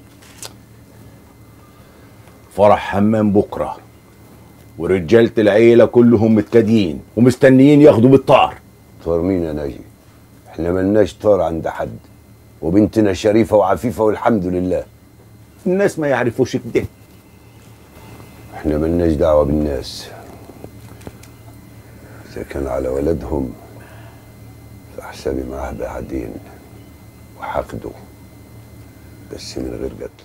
فرح حمام بكره ورجالة العيلة كلهم متكادين ومستنيين ياخدوا بالطار طار مين يا ناجي احنا ملناش طار عند حد وبنتنا شريفة وعفيفة والحمد لله الناس ما يعرفوش كده احنا ملناش دعوة بالناس إذا كان على ولدهم فحسابي معاه بعدين وحقده بس من غير قتل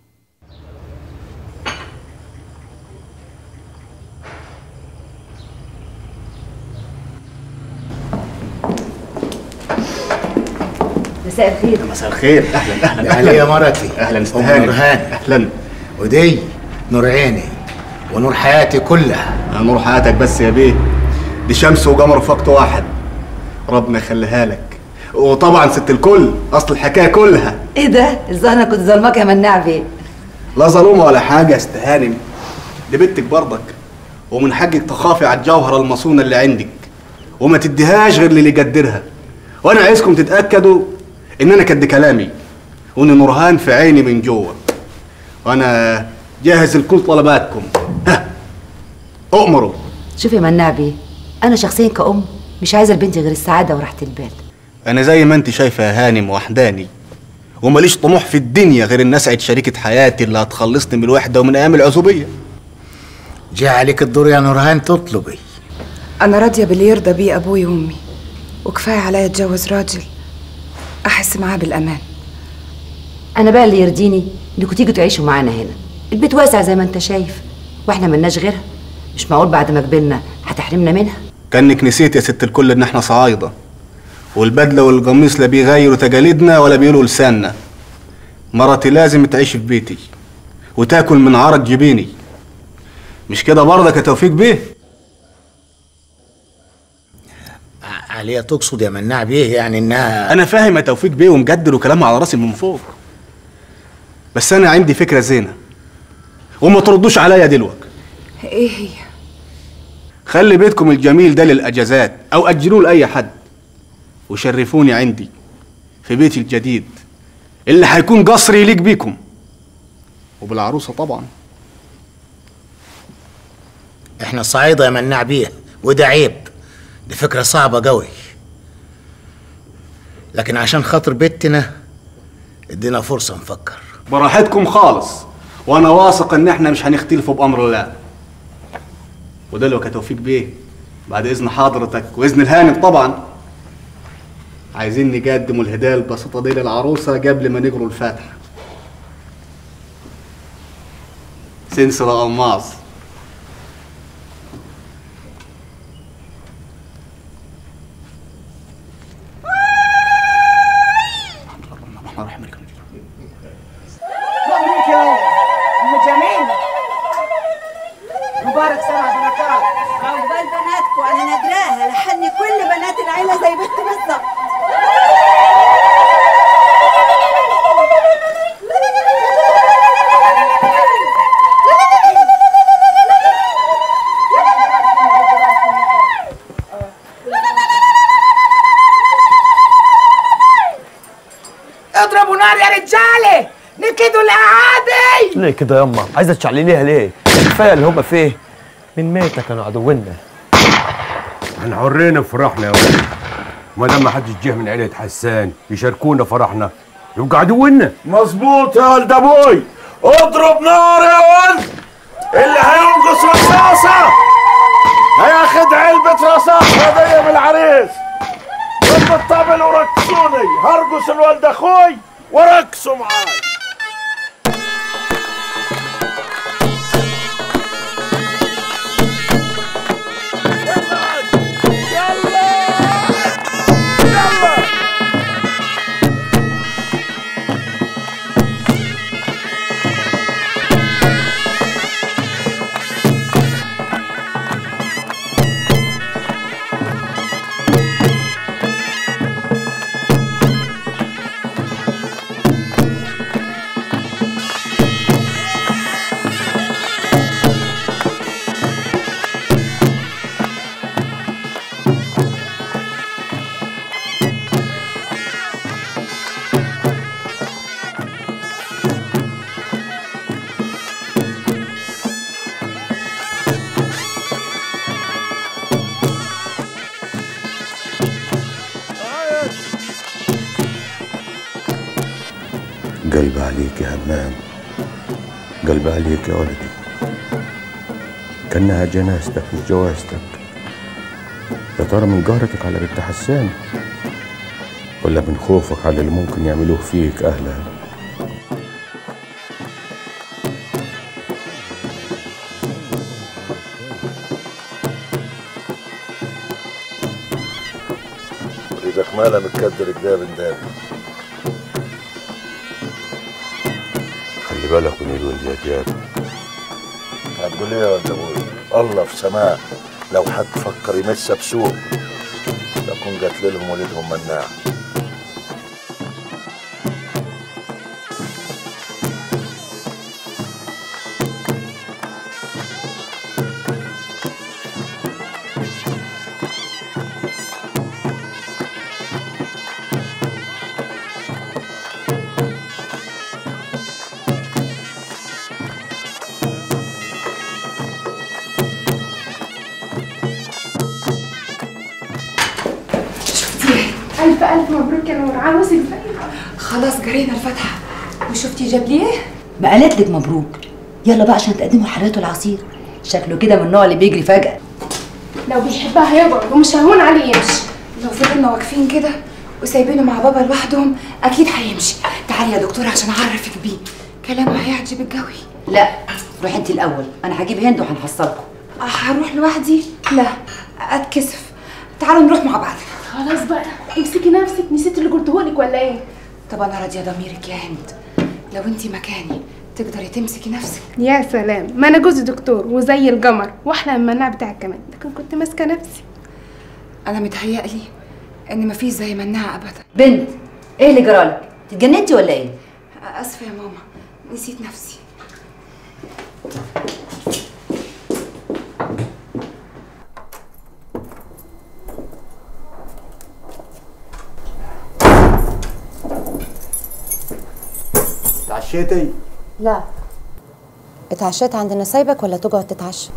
مساء الخير مساء الخير اهلا اهلا أهلاً. علي يا مرتي أهلاً ام استهاني. نورهان اهلا ودي نور عيني ونور حياتي كلها يا نور حياتك بس يا بيه دي شمس وقمر في وقت واحد ربنا يخليها لك وطبعا ست الكل اصل الحكايه كلها ايه ده الظاهر انا كنت ظلمك يا مناع بيه لا ظلومه ولا حاجه يا استهانم دي بنتك برضك ومن حقك تخافي على الجوهره المصونه اللي عندك وما تديهاش غير اللي يقدرها وانا عايزكم تتاكدوا ان انا كد كلامي وان نورهان في عيني من جوه وانا جاهز لكل طلباتكم ها اؤمروا شوف يا مناع بيه انا شخصيا كأم مش عايزه لبنتي غير السعاده وراحه البال انا زي ما انت شايفه يا هانم وحداني وماليش طموح في الدنيا غير ان اسعد شريكه حياتي اللي هتخلصني من الوحده ومن ايام العزوبيه جاء عليك الدور يا نورهان تطلبي أنا راضية باللي يرضى بيه أبوي وأمي وكفاية عليا أتجوز راجل أحس معاه بالأمان انا بقى اللي يرضيني انكم تيجوا تعيشوا معانا هنا البيت واسع زي ما انت شايف واحنا ملناش غيرها مش معقول بعد ما كبرنا هتحرمنا منها كانك نسيت يا ست الكل ان احنا صعايده والبدله والقميص لا بيغيروا تقاليدنا ولا بيقولوا لساننا مرتي لازم تعيش في بيتي وتاكل من عرق جبيني مش كده برضك يا توفيق بيه عليا تقصد يا مناع بيه يعني انها انا فاهم يا توفيق بيه ومجدد وكلامها على راسي من فوق بس انا عندي فكره زينه وما تردوش عليا دلوقتي ايه هي خلي بيتكم الجميل ده للاجازات او اجلوه لاي حد وشرفوني عندي في بيتي الجديد اللي هيكون قصر يليق بيكم وبالعروسه طبعا احنا صعيدة يا مناع بيه وده عيب دي فكرة صعبة قوي لكن عشان خاطر بيتنا ادينا فرصة نفكر براحتكم خالص وانا واثق ان احنا مش هنختلفوا بامر الله ودلوقتي يا توفيق بيه بعد اذن حضرتك واذن الهانم طبعا عايزين نقدموا الهدايا البسيطه دي للعروسه قبل ما نقروا الفاتحه سلسله الماس مبروك يا ام جميل مبارك سبع بركات عقبال بناتكم انا نادراها لحني كل بنات العيله زي بنتي بالظبط اضربوا نار يا رجاله نكدوا الاعادي ليه كده يما عايزه تشعلليها ليه كفايه اللي هم فيه من ميتة كانوا عدونا احنا حرين بفرحنا يا ولد ما دام ما حدش جه من عيلة حسان يشاركونا فرحنا يبقى عدونا مظبوط يا ولد ابوي اضرب نار يا ولد اللي هينقص رصاصة هياخد علبة رصاص هدية من العريس ضرب الطبل ورقصوني هرقص الولد اخوي ورقصوا معاي قلب عليك يا همام قلب عليك يا ولدي كأنها جنازتك مش جوازتك يا ترى من قهرتك على بنت حسان ولا من خوفك على اللي ممكن يعملوه فيك أهلها ايدك مالها متكدر كده بندابي خلي بالك من الولد يا جاب هتقول ايه يا ولد ابوي الله في سماه لو حد فكر يمسها بسوء لكون قتل لهم ولدهم مناع ألف ألف مبروك يا نور عروسك زي خلاص جرينا الفاتحة وشفتي جاب لي ايه؟ ما قالت لك مبروك يلا بقى عشان تقدموا الحلويات والعصير شكله كده من النوع اللي بيجري فجأة لو بيحبها هيقعد ومش هيهون عليه يمشي لو فضلنا واقفين كده وسايبينه مع بابا لوحدهم اكيد هيمشي تعالي يا دكتورة عشان اعرفك بيه كلامه هيعجب الجوي لا روحي انت الاول انا هجيب هند وهنحصلكم هروح لوحدي لا اتكسف تعالوا نروح مع بعض خلاص بقى امسكي نسيت اللي قلته لك ولا ايه طب انا راضيه ضميرك يا هند لو انت مكاني تقدري تمسكي نفسك يا سلام ما انا جوزي دكتور وزي القمر واحلى من المناع بتاعك كمان لكن كنت ماسكه نفسي انا متهيألي ان مفيش زي منها ابدا بنت ايه اللي جرالك اتجننتي ولا ايه اسفه يا ماما نسيت نفسي تعشيتي لا اتعشيت عند نسايبك ولا تقعد تتعشى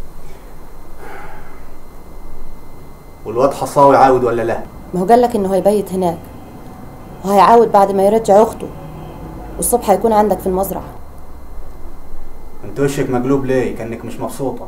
والواد حصاوي عاود ولا لا ما هو قال لك انه هيبيت هناك وهيعاود بعد ما يرجع اخته والصبح هيكون عندك في المزرعه انت وشك مقلوب ليه كانك مش مبسوطه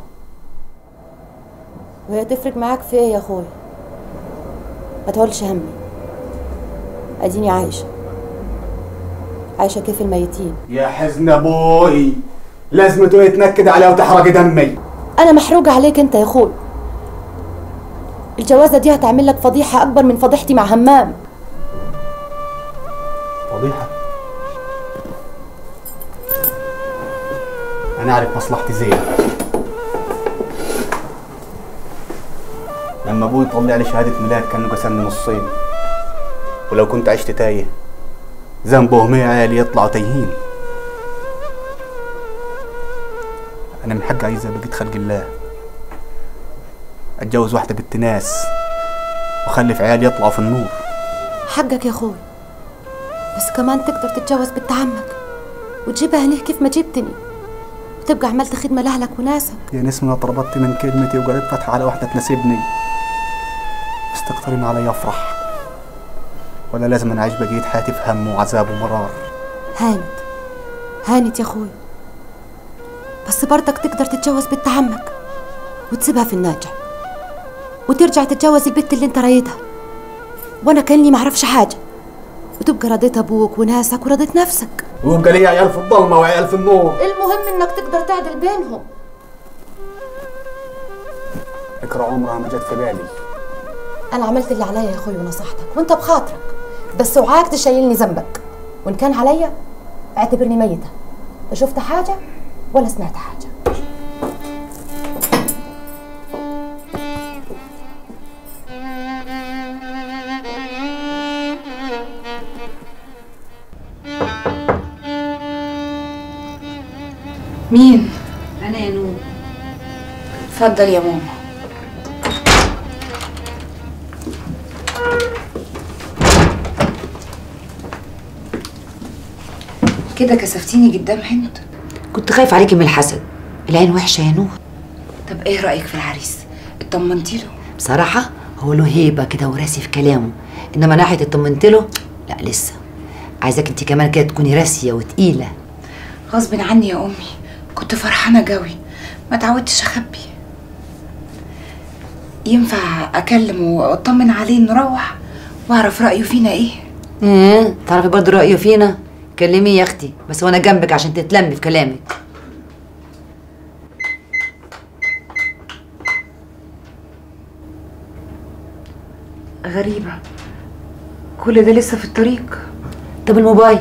وهي تفرق معاك في ايه يا اخوي ما تقولش همي اديني عايشه عايشه كيف الميتين يا حزن ابوي لازمته يتنكد عليها وتحرق دمي انا محروقه عليك انت يا اخوي الجوازه دي هتعمل لك فضيحه اكبر من فضيحتي مع همام فضيحه انا اعرف مصلحتي زين لما ابوي طلع لي شهاده ميلاد كانه قسمني نصين ولو كنت عشت تايه ذنبهم ايه عيالي يطلعوا تايهين انا من حق عايزه بقيت خلق الله اتجوز واحده بنت ناس واخلف عيالي يطلعوا في النور حقك يا اخوي بس كمان تقدر تتجوز بنت عمك وتجيبها هنا كيف ما جبتني وتبقى عملت خدمه لاهلك وناسك يا نسمة أنا طلبت من كلمتي وقريت فتحة على واحدة تناسبني مستكترين علي أفرح ولا لازم أنا أعيش بقية حياتي في هم وعذاب ومرار هانت هانت يا اخوي بس برضك تقدر تتجوز بنت عمك وتسيبها في الناجح وترجع تتجوز البنت اللي انت رايدها وانا كاني معرفش حاجه وتبقى رضيت ابوك وناسك ورضيت نفسك ويبقى لي عيال في الظلمة وعيال في النور المهم انك تقدر تعدل بينهم فكرة عمرها ما جت في بالي انا عملت اللي عليا يا اخوي ونصحتك وانت بخاطرك بس اوعاك تشيلني ذنبك وان كان عليا اعتبرني ميته لا شفت حاجه ولا سمعت حاجه مين انا يا نور اتفضل يا ماما كده كسفتيني قدام هند كنت خايف عليكي من الحسد العين وحشه يا نور طب ايه رايك في العريس اطمنتي له بصراحه هو له هيبه كده وراسي في كلامه انما ناحيه اطمنت له لا لسه عايزاك انت كمان كده تكوني راسيه وتقيله غصب عني يا امي كنت فرحانه قوي ما تعودتش اخبي ينفع اكلمه واطمن عليه نروح واعرف رايه فينا ايه ايه تعرفي برضه رايه فينا كلميه يا اختي بس وانا جنبك عشان تتلمي في كلامك غريبه كل ده لسه في الطريق طب الموبايل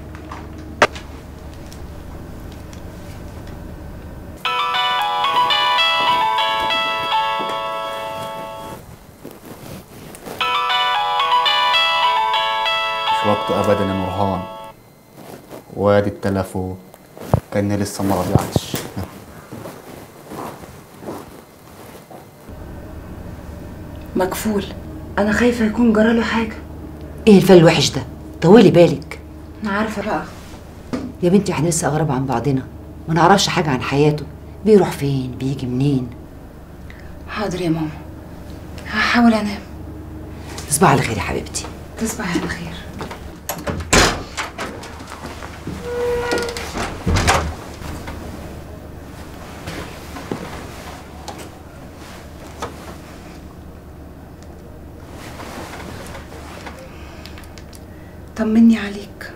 مش وقته أبدا يا نورهان وادي التلفون كأني لسه ما رجعتش مكفول انا خايفه يكون جراله حاجه ايه الفل الوحش ده طولي بالك انا عارفه بقى يا بنتي احنا لسه اغرب عن بعضنا ما نعرفش حاجه عن حياته بيروح فين بيجي منين حاضر يا ماما هحاول انام تصبح على خير يا حبيبتي تصبح على خير طمني عليك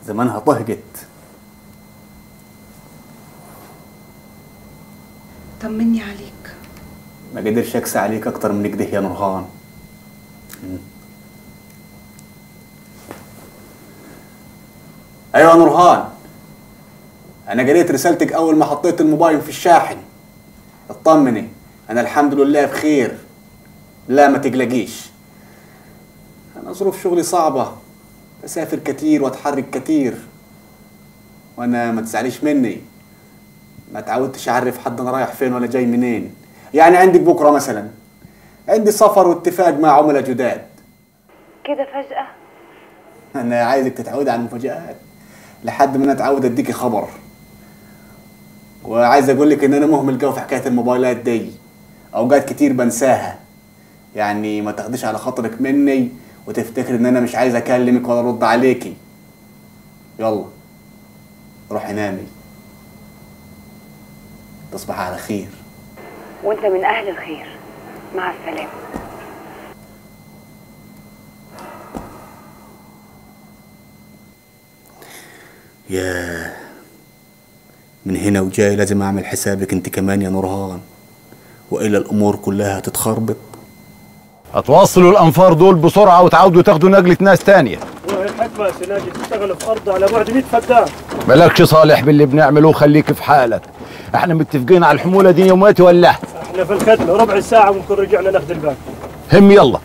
زمانها طهقت طمني عليك ما قدرش اكسى عليك اكتر من كده يا نورهان مم. ايوه يا نورهان انا قريت رسالتك اول ما حطيت الموبايل في الشاحن اطمني انا الحمد لله بخير لا ما تقلقيش انا ظروف شغلي صعبه بسافر كتير واتحرك كتير وانا ما تزعليش مني ما تعودتش اعرف حد انا رايح فين ولا جاي منين يعني عندك بكره مثلا عندي سفر واتفاق مع عملاء جداد كده فجأة انا عايزك تتعودي على المفاجآت لحد ما انا اتعود اديكي خبر وعايز اقول لك ان انا مهمل جو في حكايه الموبايلات دي اوقات كتير بنساها يعني ما تاخديش على خاطرك مني وتفتكر ان انا مش عايز اكلمك ولا ارد عليكي يلا روحي نامي تصبحي على خير وانت من اهل الخير مع السلامة يا من هنا وجاي لازم اعمل حسابك انت كمان يا نورهان والا الامور كلها هتتخربط هتوصلوا الانفار دول بسرعه وتعاودوا تاخدوا نقله ناس تانية الحكمة سناجي تشتغل في أرض على بعد 100 فدان مالكش صالح باللي بنعمله خليك في حالك احنا متفقين على الحموله دي يوماتي ولا احنا في الخدمة ربع ساعة ونكون رجعنا ناخذ الباقي هم يلا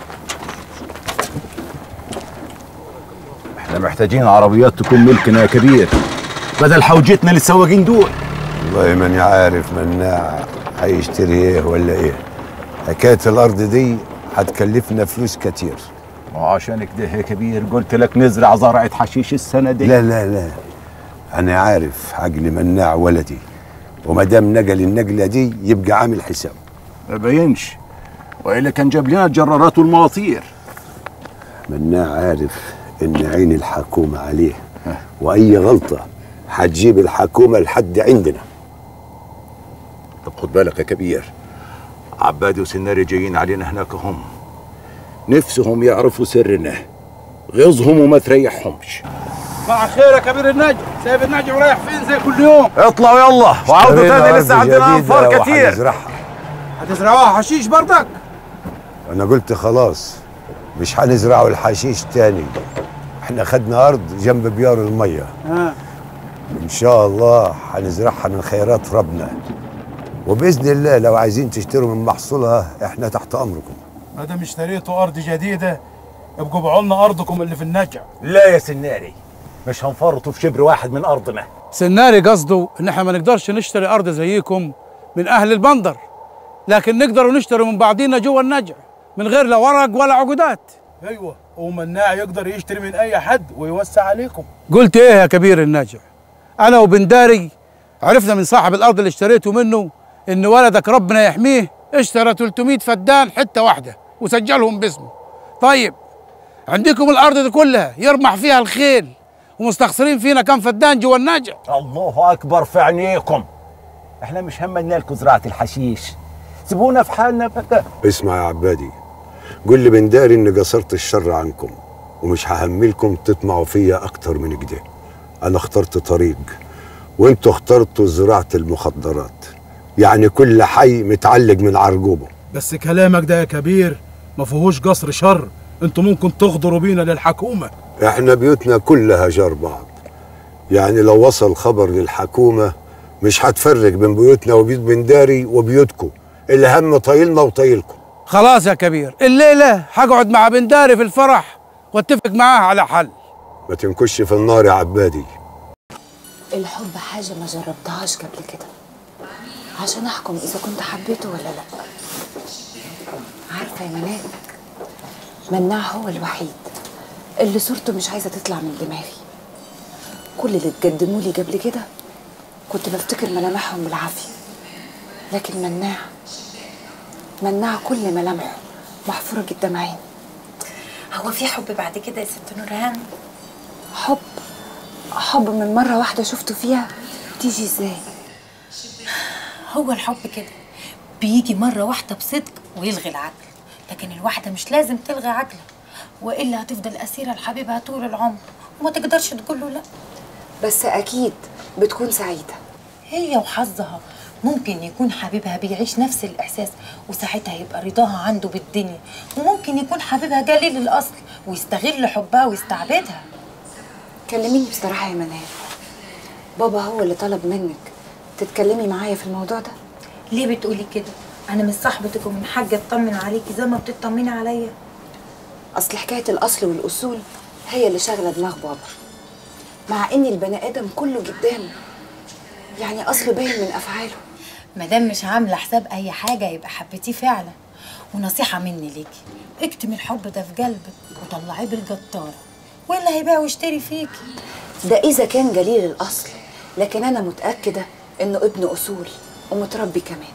احنا محتاجين عربيات تكون ملكنا يا كبير بدل حوجتنا للسواقين دول والله ماني عارف مناع هيشتري ايه ولا ايه حكايه الارض دي هتكلفنا فلوس كتير وعشان كده يا كبير قلت لك نزرع زرعه حشيش السنه دي لا لا لا انا عارف عقل مناع ولدي وما دام نقل النقله دي يبقى عامل حساب ما بينش والا كان جاب لنا الجرارات والمواطير مناع عارف ان عين الحكومه عليه واي غلطه هتجيب الحكومه لحد عندنا طب خد بالك يا كبير عبادي وسناري جايين علينا هناك هم نفسهم يعرفوا سرنا غيظهم وما تريحهمش مع خير يا كبير النجم سايب النجم ورايح فين زي كل يوم اطلعوا يلا وعودوا اشترينا تاني أرض لسه عندنا جديدة انفار كتير وهنزرعها. هتزرعوها حشيش برضك انا قلت خلاص مش هنزرعوا الحشيش تاني احنا خدنا ارض جنب بيار الميه ها ان شاء الله هنزرعها من خيرات ربنا وباذن الله لو عايزين تشتروا من محصولها احنا تحت امركم ما دام اشتريتوا ارض جديده ابقوا ابيعوا لنا ارضكم اللي في النجع لا يا سناري مش هنفرطوا في شبر واحد من ارضنا سناري قصده ان احنا ما نقدرش نشتري ارض زيكم من اهل البندر لكن نقدر نشتري من بعضينا جوه النجع من غير لا ورق ولا عقودات ايوه ومناع يقدر يشتري من اي حد ويوسع عليكم قلت ايه يا كبير النجع انا وبنداري عرفنا من صاحب الارض اللي اشتريته منه ان ولدك ربنا يحميه اشترى 300 فدان حته واحده وسجلهم باسمه طيب عندكم الارض دي كلها يرمح فيها الخيل ومستخسرين فينا كم فدان جوا النجع الله اكبر في عينيكم احنا مش همنا لكم زراعه الحشيش سيبونا في حالنا بقى اسمع يا عبادي قول لي بن داري اني قصرت الشر عنكم ومش ههملكم تطمعوا فيا اكتر من كده انا اخترت طريق وانتوا اخترتوا زراعه المخدرات يعني كل حي متعلق من عرجوبه بس كلامك ده يا كبير ما فيهوش قصر شر انتوا ممكن تغدروا بينا للحكومه احنا بيوتنا كلها جار بعض يعني لو وصل خبر للحكومه مش هتفرق بين بيوتنا وبيوت بن داري وبيوتكم الهم طايلنا وطايلكم خلاص يا كبير الليله هقعد مع بنداري في الفرح واتفق معاه على حل ما تنكش في النار يا عبادي الحب حاجة ما جربتهاش قبل كده عشان أحكم إذا كنت حبيته ولا لأ عارفة يا منال مناع هو الوحيد اللي صورته مش عايزة تطلع من دماغي كل اللي اتقدموا لي قبل كده كنت بفتكر ملامحهم بالعافية لكن مناع مناع كل ملامحه محفورة قدام عيني هو في حب بعد كده يا ست نورهان حب حب من مرة واحدة شفته فيها تيجي ازاي هو الحب كده بيجي مرة واحدة بصدق ويلغي العقل لكن الواحدة مش لازم تلغي عقلها وإلا هتفضل أسيرة لحبيبها طول العمر وما تقدرش تقول له لا بس اكيد بتكون سعيده هي وحظها ممكن يكون حبيبها بيعيش نفس الإحساس وساعتها يبقى رضاها عنده بالدنيا وممكن يكون حبيبها قليل الأصل ويستغل حبها ويستعبدها كلميني بصراحه يا منال بابا هو اللي طلب منك تتكلمي معايا في الموضوع ده ليه بتقولي كده؟ أنا مش صاحبتك ومن حاجة أطمن عليكي زي ما بتطمني عليا اصل حكايه الاصل والاصول هي اللي شاغله دماغ بابا مع ان البني ادم كله قدامه يعني اصله باين من افعاله مادام مش عاملة حساب أي حاجة يبقى حبيتيه فعلا ونصيحة مني ليكي اكتمي الحب ده في قلبك وطلعيه بالجطارة واللي هيبيع ويشتري فيكي ده اذا كان جليل الاصل لكن انا متاكده انه ابن اصول ومتربي كمان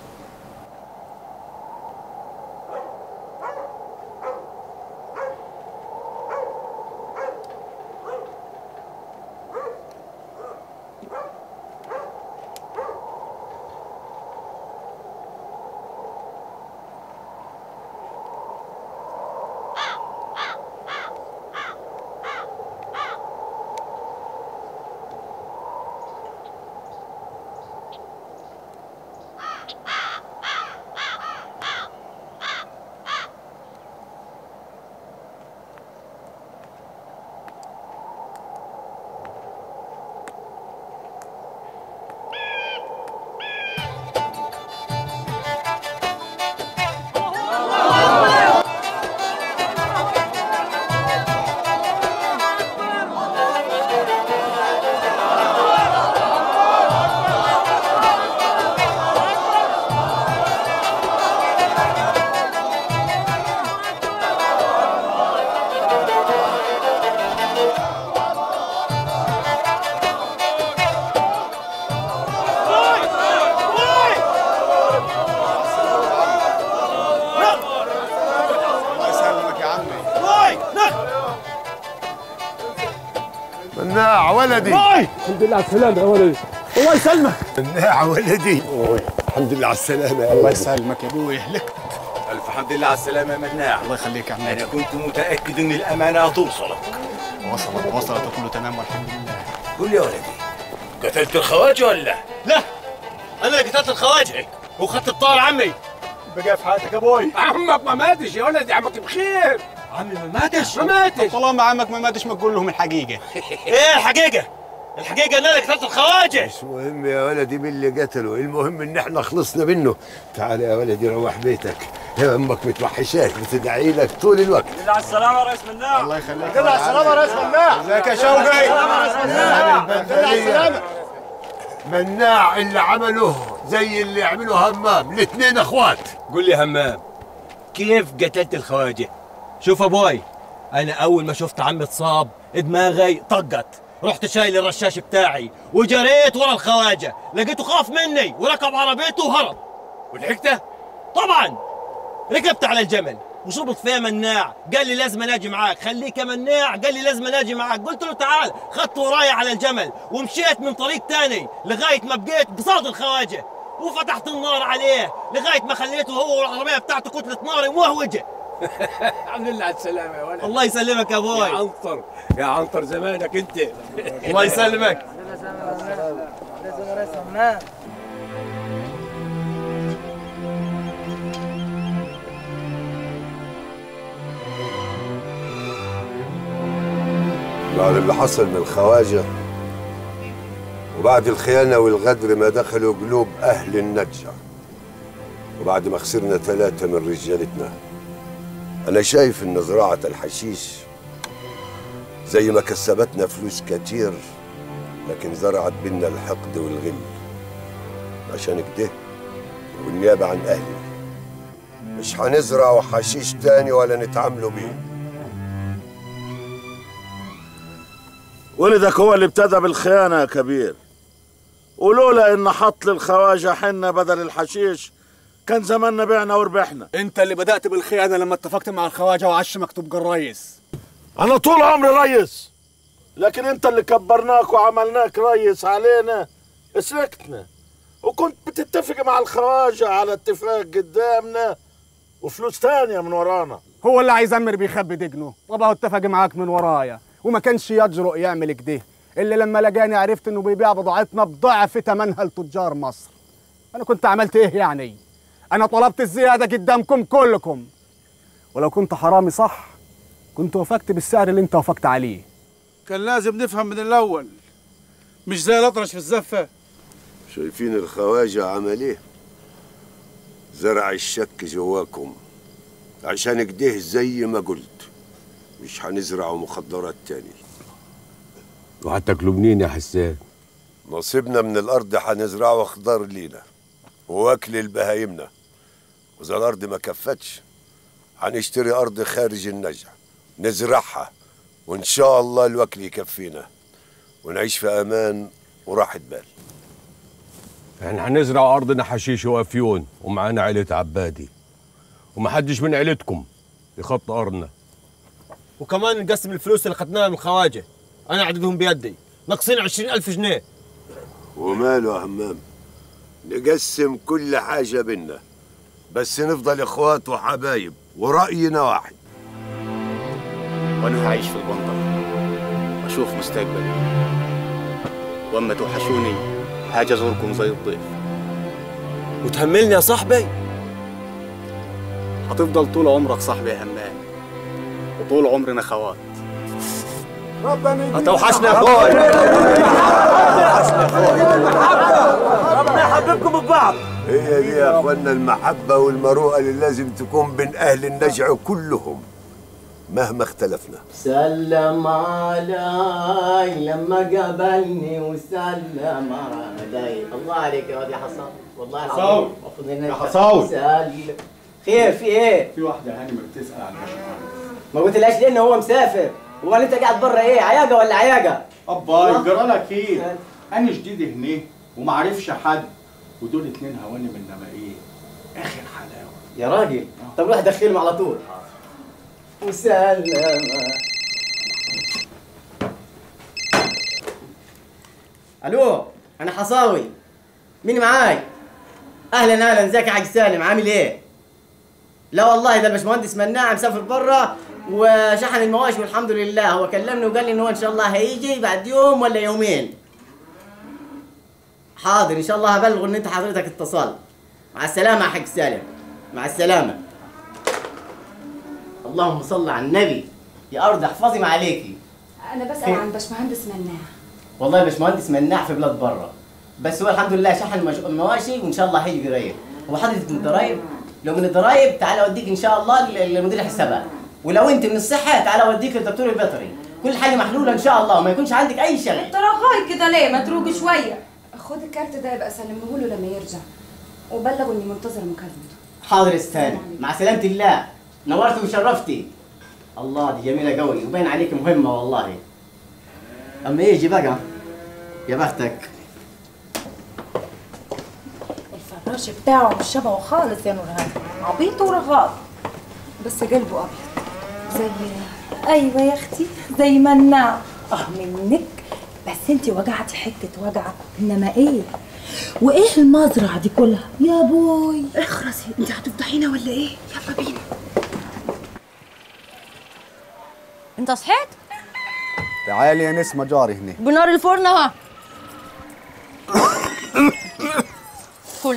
الله يسلمك يا عمي مناع ولدي الحمد لله على السلامة يا ولدي الله يسلمك مناع ولدي الحمد لله على السلامة يا الله ولدي يسلمك يا ابوي لك ألف حمد لله على السلامة يا مناع الله يخليك يا عمي أنا كنت متأكد إن الأمانة هتوصلك وصلت وصلت وكله تمام والحمد لله قول يا ولدي قتلت الخواجة ولا؟ لا انا اللي قتلت الخواجه وخدت الطار عمي بقى في حياتك يا ابوي عمك ما ماتش يا ولدي عمك بخير عمي ما ماتش ما ماتش طالما عمك ما ماتش ما تقول لهم الحقيقه ايه الحقيقه الحقيقه ان انا قتلت الخواجه مش مهم يا ولدي مين اللي قتله المهم ان احنا خلصنا منه تعال يا ولدي روح بيتك يا امك متوحشاك بتدعي لك طول الوقت على السلامه يا ريس مناع الله يخليك كده على السلامة يا ريس مناع. ازيك يا شوقي البندرية مناع اللي عمله زي اللي يعمله همام الاثنين اخوات قول لي همام كيف قتلت الخواجه شوف ابوي انا اول ما شفت عمي اتصاب دماغي طقت رحت شايل الرشاش بتاعي وجريت ورا الخواجه لقيته خاف مني وركب عربيته وهرب ولحقته طبعا ركبت على الجمل وشبط فيها مناع قال لي لازم اجي معاك خليك يا مناع قال لي لازم اجي معاك قلت له تعال خدت ورايا على الجمل ومشيت من طريق تاني لغايه ما بقيت بصاد الخواجه وفتحت النار عليه لغايه ما خليته هو والعربيه بتاعته كتله نار موهوجه الحمد لله على السلامة يا ولد الله يسلمك يا يا ابوي عنتر يا عنتر زمانك انت الله يسلمك بعد اللي حصل من الخواجة وبعد الخيانة والغدر ما دخلوا قلوب أهل النجع وبعد ما خسرنا ثلاثة من رجالتنا أنا شايف إن زراعة الحشيش زي ما كسبتنا فلوس كتير لكن زرعت بينا الحقد والغل عشان كده والنيابة عن أهلي مش هنزرع حشيش تاني ولا نتعاملوا بيه ولدك هو اللي ابتدى بالخيانة يا كبير ولولا ان حط للخواجة حنة بدل الحشيش كان زماننا بعنا وربحنا انت اللي بدات بالخيانه لما اتفقت مع الخواجه وعشمك تبقى الريس انا طول عمري ريس لكن انت اللي كبرناك وعملناك ريس علينا سلكتنا وكنت بتتفق مع الخواجة على اتفاق قدامنا وفلوس تانية من ورانا هو اللي عايز امر بيخبي دجنه طب هو اتفق معاك من ورايا وما كانش يجرؤ يعمل كده الا لما لقاني عرفت انه بيبيع بضاعتنا بضعف ثمنها لتجار مصر انا كنت عملت ايه يعني انا طلبت الزياده قدامكم كلكم ولو كنت حرامي صح كنت وافقت بالسعر اللي انت وافقت عليه كان لازم نفهم من الاول مش زي الاطرش في الزفه شايفين الخواجة عمل ايه زرع الشك جواكم عشان كده زي ما قلت مش هنزرع مخدرات تاني وهتاكلوا منين يا حسان نصيبنا من الارض هنزرعه خضار لينا واكل لبهايمنا واذا الارض ما كفتش هنشتري ارض خارج النجع نزرعها وان شاء الله الوكل يكفينا ونعيش في امان وراحه بال احنا هنزرع ارضنا حشيش وافيون ومعانا عيله عبادي ومحدش من عيلتكم يخط ارضنا وكمان نقسم الفلوس اللي اخذناها من الخواجه انا عددهم بيدي ناقصين عشرين ألف جنيه وماله يا همام نقسم كل حاجة بينا بس نفضل اخوات وحبايب ورأينا واحد وانا هعيش في البندر واشوف مستقبلي واما توحشوني هاجي ازوركم زي الضيف وتهملني يا صاحبي هتفضل طول عمرك صاحبي يا همام وطول عمرنا خوات ربنا هتوحشنا يا اخوي ربنا يحببكم ببعض هي دي يا اخوانا المحبة والمروءة اللي لازم تكون بين اهل النجع كلهم مهما اختلفنا سلم علي لما قابلني وسلم علي الله عليك يا واد يا حصان والله العظيم حصاوي. المفروض إن يا أنت حصاوي. سلم خير في ايه؟ في واحدة هاني ما بتسأل عن باشمهندس ما قلتلاش ليه ان هو مسافر؟ هو انت قاعد بره ايه؟ عياقه ولا عياقه؟ أباي جرالك ايه؟ أنا جديد هنا وما عارفش حد ودول اتنين هواني من انما ايه؟ آخر حلاوة يا راجل طب روح دخلهم على طول وسلم الو انا حصاوي مين معاي؟ اهلا اهلا ازيك يا حاج سالم عامل ايه؟ لا والله ده الباشمهندس مناع مسافر بره وشحن المواشي والحمد لله هو كلمني وقال لي ان هو ان شاء الله هيجي بعد يوم ولا يومين حاضر ان شاء الله هبلغه ان انت حضرتك اتصلت مع السلامه يا حاج سالم مع السلامه اللهم صل على النبي يا ارض احفظي ما عليكي انا بسال خير. عن باشمهندس مناع والله يا باشمهندس مناع في بلاد بره بس هو الحمد لله شحن المش- المواشي وان شاء الله هيجي قريب هو حضرتك من الضرايب لو من الضرايب تعال اوديك ان شاء الله ل- لمدير الحسابات ولو انت من الصحه تعال اوديك للدكتور البيطري كل حاجه محلوله ان شاء الله وما يكونش عندك اي شغل ترى كده ليه ما تروق شويه خد الكارت ده يبقى سلمه له لما يرجع وبلغه اني منتظر مكالمته حاضر استاذ مع سلامه الله نورتي وشرفتي الله دي جميله قوي وباين عليك مهمه والله اما يجي بقى يا بختك الفراش بتاعه مش شبهه خالص يا نورهان عبيط ورغاط بس قلبه ابيض زي ايوه يا اختي زي مناع اه منك بس انت وجعتي حته وجعه انما ايه وايه المزرعه دي كلها يا بوي اخرسي انت هتفضحينا ولا ايه يلا بينا انت صحيت تعالي يا نسمة جاري هنا بنار الفرن اهو كل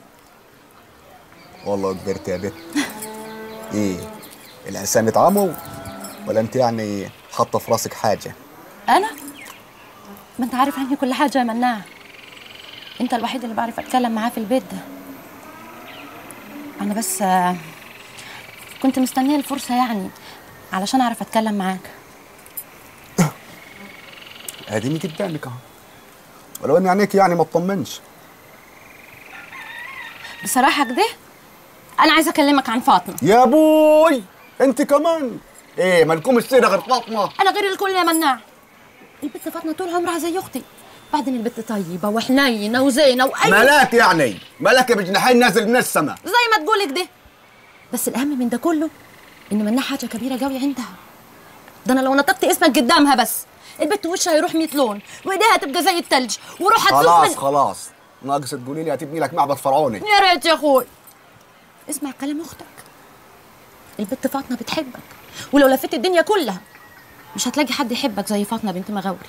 والله كبرت يا بت ايه الانسان اتعموا ولا انت يعني حاطه في راسك حاجه انا ما انت عارف عني كل حاجه يا مناع انت الوحيد اللي بعرف اتكلم معاه في البيت ده انا بس آه، كنت مستنيه الفرصه يعني علشان اعرف اتكلم معاك اديني قدامك اهو ولو اني عينيك يعني ما تطمنش بصراحه كده انا عايزه اكلمك عن فاطمه يا بوي انت كمان ايه مالكم السيره غير فاطمه انا غير الكل يا مناع البت فاطمه طول عمرها زي اختي بعدين البت طيبه وحنينه وزينه واي ملاك يعني ملاك بجناحين نازل من السماء زي ما تقول كده بس الاهم من ده كله ان منها حاجه كبيره قوي عندها ده انا لو نطقت اسمك قدامها بس البت وشها هيروح 100 لون وايديها تبقى زي التلج وروحها تزوف خلاص من خلاص ناقص تقولي لي هتبني لك معبد فرعوني يا ريت يا اخوي اسمع كلام اختك البت فاطمه بتحبك ولو لفيت الدنيا كلها مش هتلاقي حد يحبك زي فاطمه بنت مغاوري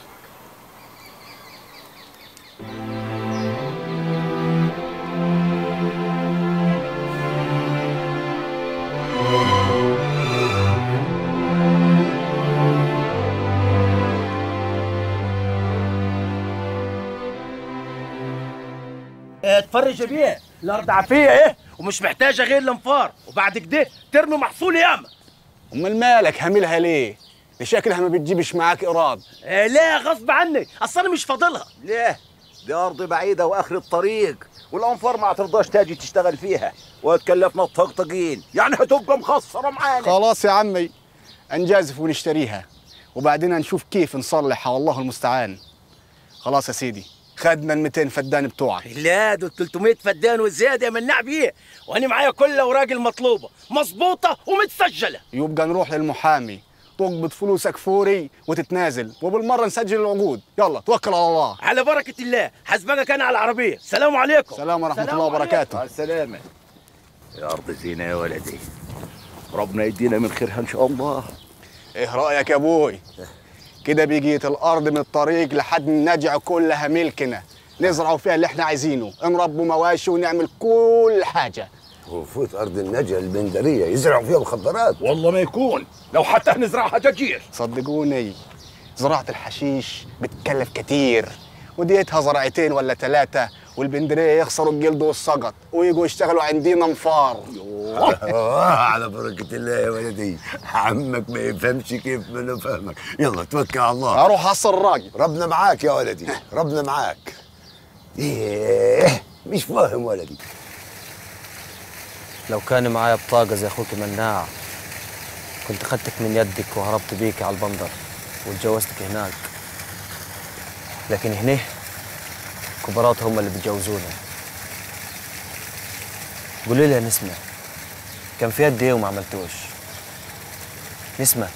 اتفرج يا بيه الارض عافيه ايه ومش محتاجه غير الانفار وبعد كده ترمي محصول ياما امال مالك هاملها ليه دي شكلها ما بتجيبش معاك ايراد إيه لا غصب عني اصل انا مش فاضلها ليه دي ارض بعيده واخر الطريق والانفار ما ترضاش تاجي تشتغل فيها وتكلفنا الطقطقين يعني هتبقى مخسره معانا خلاص يا عمي انجازف ونشتريها وبعدين نشوف كيف نصلحها والله المستعان خلاص يا سيدي خدنا ال 200 فدان بتوعك لا دول 300 فدان وزياده يا مناع بيه وانا معايا كل الاوراق المطلوبه مظبوطه ومتسجله يبقى نروح للمحامي تقبض فلوسك فوري وتتنازل وبالمره نسجل العقود يلا توكل على الله على بركه الله حسبك انا على العربيه السلام عليكم سلام ورحمه الله وبركاته مع السلامه يا ارض زينه يا ولدي ربنا يدينا من خيرها ان شاء الله ايه رايك يا ابوي كده بيجيت الارض من الطريق لحد النجع كلها ملكنا نزرعوا فيها اللي احنا عايزينه نربوا مواشي ونعمل كل حاجه وفوت ارض النجع البندريه يزرعوا فيها مخدرات والله ما يكون لو حتى نزرعها جرجير صدقوني زراعة الحشيش بتكلف كتير وديتها زرعتين ولا ثلاثة والبندرية يخسروا الجلد والسقط ويجوا يشتغلوا عندنا نفار آه على بركة الله يا ولدي عمك ما يفهمش كيف ما انا فاهمك يلا توكل على الله اروح احصل الراجل ربنا معاك يا ولدي ربنا معاك ايه مش فاهم ولدي لو كان معايا بطاقة زي أخوك مناع كنت خدتك من يدك وهربت بيك على البندر واتجوزتك هناك لكن هنا كبارات هم اللي بيتجوزونا قولي لي يا نسمة كان في قد ايه وما عملتوش نسمة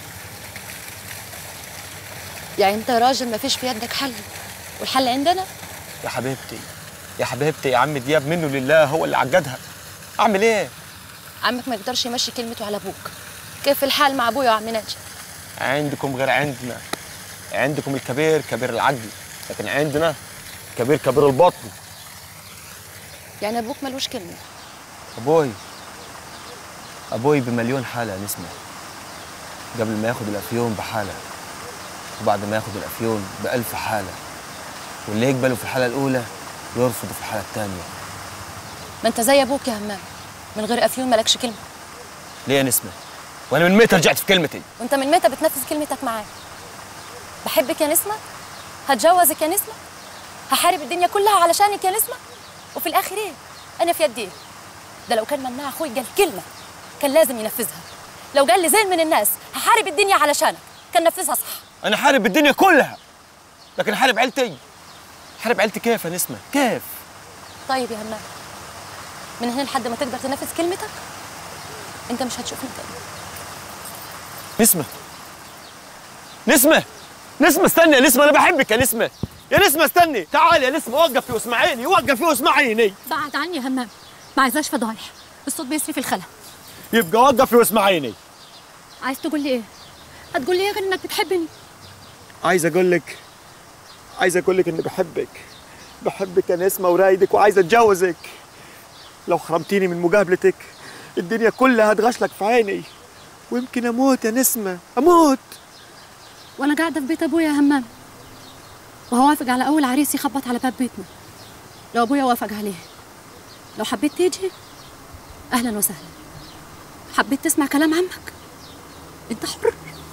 يعني انت راجل ما فيش في يدك حل والحل عندنا يا حبيبتي يا حبيبتي يا عم دياب منه لله هو اللي عجدها اعمل ايه عمك ما يقدرش يمشي كلمته على ابوك كيف الحال مع ابويا وعم ناجي عندكم غير عندنا عندكم الكبير كبير العقل لكن عندنا كبير كبير البطن يعني ابوك ملوش كلمه ابوي ابوي بمليون حاله يا نسمه قبل ما ياخد الافيون بحاله وبعد ما ياخد الافيون بألف حاله واللي يقبله في الحاله الاولى يرفضه في الحاله الثانيه ما انت زي ابوك يا همام من غير افيون مالكش كلمه ليه يا نسمه وانا من متى رجعت في كلمتي وانت من متى بتنفذ كلمتك معايا بحبك يا نسمه هتجوزك يا نسمه هحارب الدنيا كلها علشانك يا نسمه وفي الاخر ايه انا في يدي ايه ده لو كان مناع اخوي قال كلمه كان لازم ينفذها لو قال لي زين من الناس هحارب الدنيا علشانك كان نفذها صح انا حارب الدنيا كلها لكن حارب عيلتي حارب عيلتي كيف يا نسمه كيف طيب يا همام من هنا لحد ما تقدر تنفذ كلمتك انت مش هتشوفني تاني نسمه نسمه نسمه استني يا نسمه انا بحبك يا نسمه يا نسمه استني تعالي يا نسمه وقفي واسمعيني وقفي واسمعيني بعد عني يا همام ما عايزاش فضايح الصوت بيسري في الخلا يبقى وقفي واسمعيني عايز تقول لي ايه هتقول لي ايه غير انك بتحبني عايز اقول لك عايز اقول لك اني بحبك بحبك يا نسمه ورايدك وعايز اتجوزك لو حرمتيني من مقابلتك الدنيا كلها هتغشلك في عيني ويمكن اموت يا نسمه اموت وانا قاعده في بيت ابويا يا همام وهوافق على اول عريس يخبط على باب بيتنا لو ابويا وافق عليه لو حبيت تيجي اهلا وسهلا حبيت تسمع كلام عمك انت حر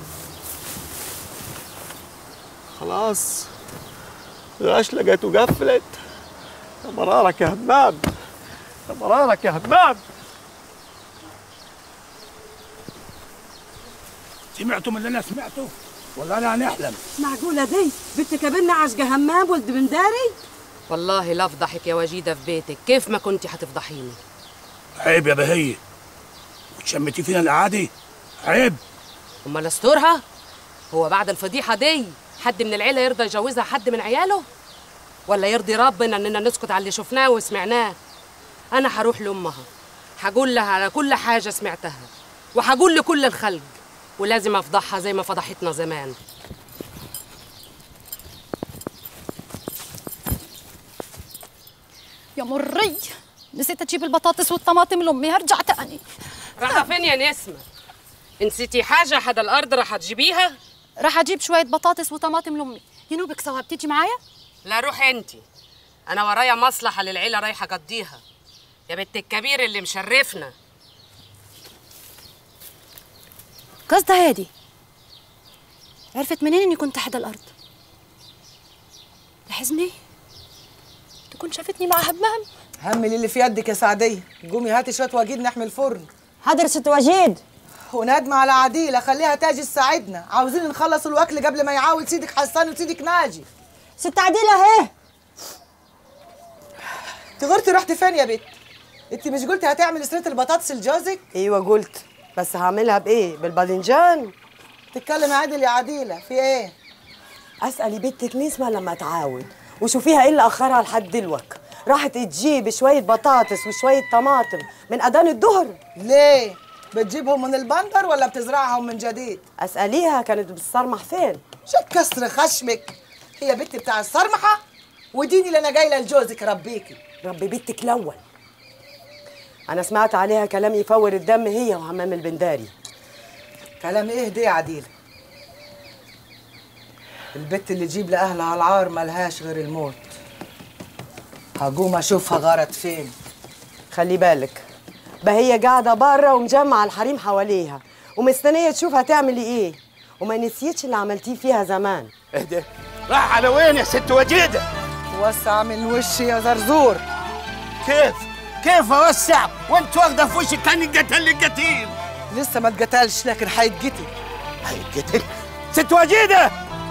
خلاص غشلة جت وقفلت يا مرارك يا همام يا مرارك يا همام سمعتوا من اللي انا سمعته ولا انا هنحلم معقولة دي بنت كابرنا عشقة همام ولد بنداري والله لا افضحك يا وجيده في بيتك كيف ما كنتي هتفضحيني عيب يا بهية وتشمتي فينا العادي عيب امال استورها هو بعد الفضيحه دي حد من العيله يرضى يجوزها حد من عياله ولا يرضي ربنا اننا نسكت على اللي شفناه وسمعناه انا هروح لامها هقول لها على كل حاجه سمعتها وهقول لكل الخلق ولازم افضحها زي ما فضحتنا زمان يا مري نسيت اجيب البطاطس والطماطم لامي هرجع تاني رايحه فين يا نسمه نسيتي حاجه حدا الارض راح تجيبيها راح اجيب شويه بطاطس وطماطم لامي ينوبك سوا بتيجي معايا لا روحي انت انا ورايا مصلحه للعيله رايحه اقضيها يا بنت الكبير اللي مشرفنا قصدها هادي عرفت منين اني كنت تحت الارض لحزني تكون شافتني مع همام همل اللي في يدك يا سعدية قومي هاتي شوية وجيد نحمي الفرن حاضر ست وجيد ونادمة على عديلة خليها تاجي تساعدنا عاوزين نخلص الأكل قبل ما يعاود سيدك حسان وسيدك ناجي ست عديلة اهي تغرتي رحتي فين يا بت انت مش قلتي هتعملي سلطة البطاطس لجوزك ايوه قلت بس هعملها بايه بالباذنجان تتكلمي عادل يا عديلة في ايه اسالي بنتك نسمه لما تعاود وشوفيها ايه اللي اخرها لحد دلوك راحت تجيب شويه بطاطس وشويه طماطم من اذان الظهر ليه بتجيبهم من البندر ولا بتزرعهم من جديد اساليها كانت بتصرمح فين شو كسر خشمك هي بنتي بتاع الصرمحة وديني اللي انا جايله لجوزك ربيكي ربي بنتك الاول انا سمعت عليها كلام يفور الدم هي وعمام البنداري كلام ايه دي يا عديلة البت اللي تجيب لاهلها العار ملهاش غير الموت هقوم اشوفها غارت فين خلي بالك هي قاعده بره ومجمعه الحريم حواليها ومستنيه تشوف هتعملي ايه وما نسيتش اللي عملتيه فيها زمان اهدى راح على وين يا ست وجيده وسع من وشي يا زرزور كيف كيف اوسع وانت واخده في وشك كانك قتل القتيل لسه ما اتقتلش لكن هيتقتل هيتقتل ست وجيده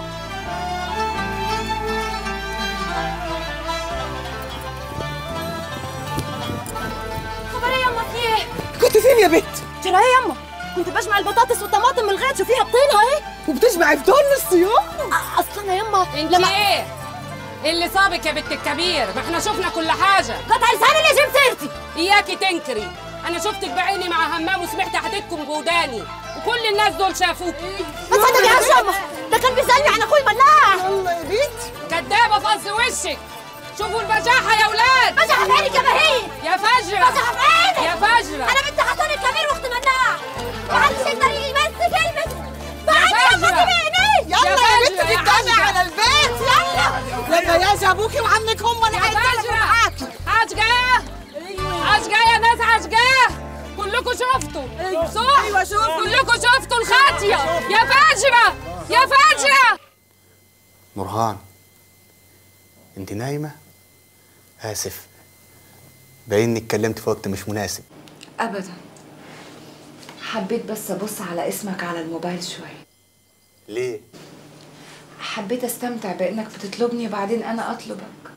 خبر ايه يما في ايه كنت فين يا بت ترى ايه يما كنت بجمع البطاطس والطماطم من الغيط شوفيها بطينها اهي وبتجمعي في دول الصيام اصلا انا يما انت ايه اللي صابك يا بنت الكبير ما احنا شفنا كل حاجه قطع لساني اللي جبت سيرتي اياكي تنكري انا شفتك بعيني مع همام وسمعت حديثكم بوداني وكل الناس دول شافوكي ما تصدقي يا يما ده كان بيسالني عن اخوي مناع الله يا بنت كدابه في قص وشك شوفوا البجاحه يا اولاد بجاحه في عينك يا بهيج يا فجره بجاحه في عينك يا فجره انا بنت حسن الكبير واخت مناع محدش يقدر يمس كلمه بعد يا يما فجرة. تبيني يلا يا فجرة بنت يا تتجمعي حاجة. على البيت يلا لما يجي ابوكي وعمك هم اللي يا هيتصرفوا فجرة معاكي عشقاه عشقاه يا ناس عشقاه كلكم شفتوا صح أيوة شفتوا. كلكم شفتوا الخاتيه يا فجره يا فجره نورهان انت نايمة؟ آسف باين اني اتكلمت في وقت مش مناسب ابدا حبيت بس ابص على اسمك على الموبايل شويه ليه؟ حبيت استمتع بانك بتطلبني وبعدين انا اطلبك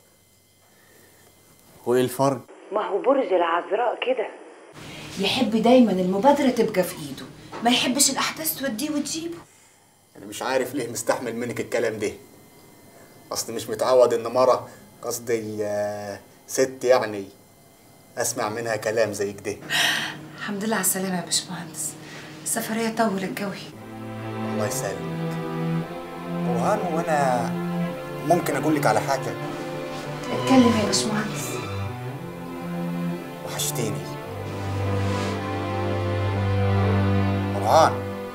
وايه الفرق؟ ما هو برج العذراء كده يحب دايما المبادرة تبقى في ايده ما يحبش الاحداث توديه وتجيبه انا مش عارف ليه مستحمل منك الكلام ده اصل مش متعود ان مرة قصدي آه، ست يعني اسمع منها كلام زي كده الحمد لله على السلامة يا باشمهندس السفرية طولت قوي الله يسلمك برهان وانا ممكن اقول لك على حاجة اتكلم يا باشمهندس وحشتيني نورهان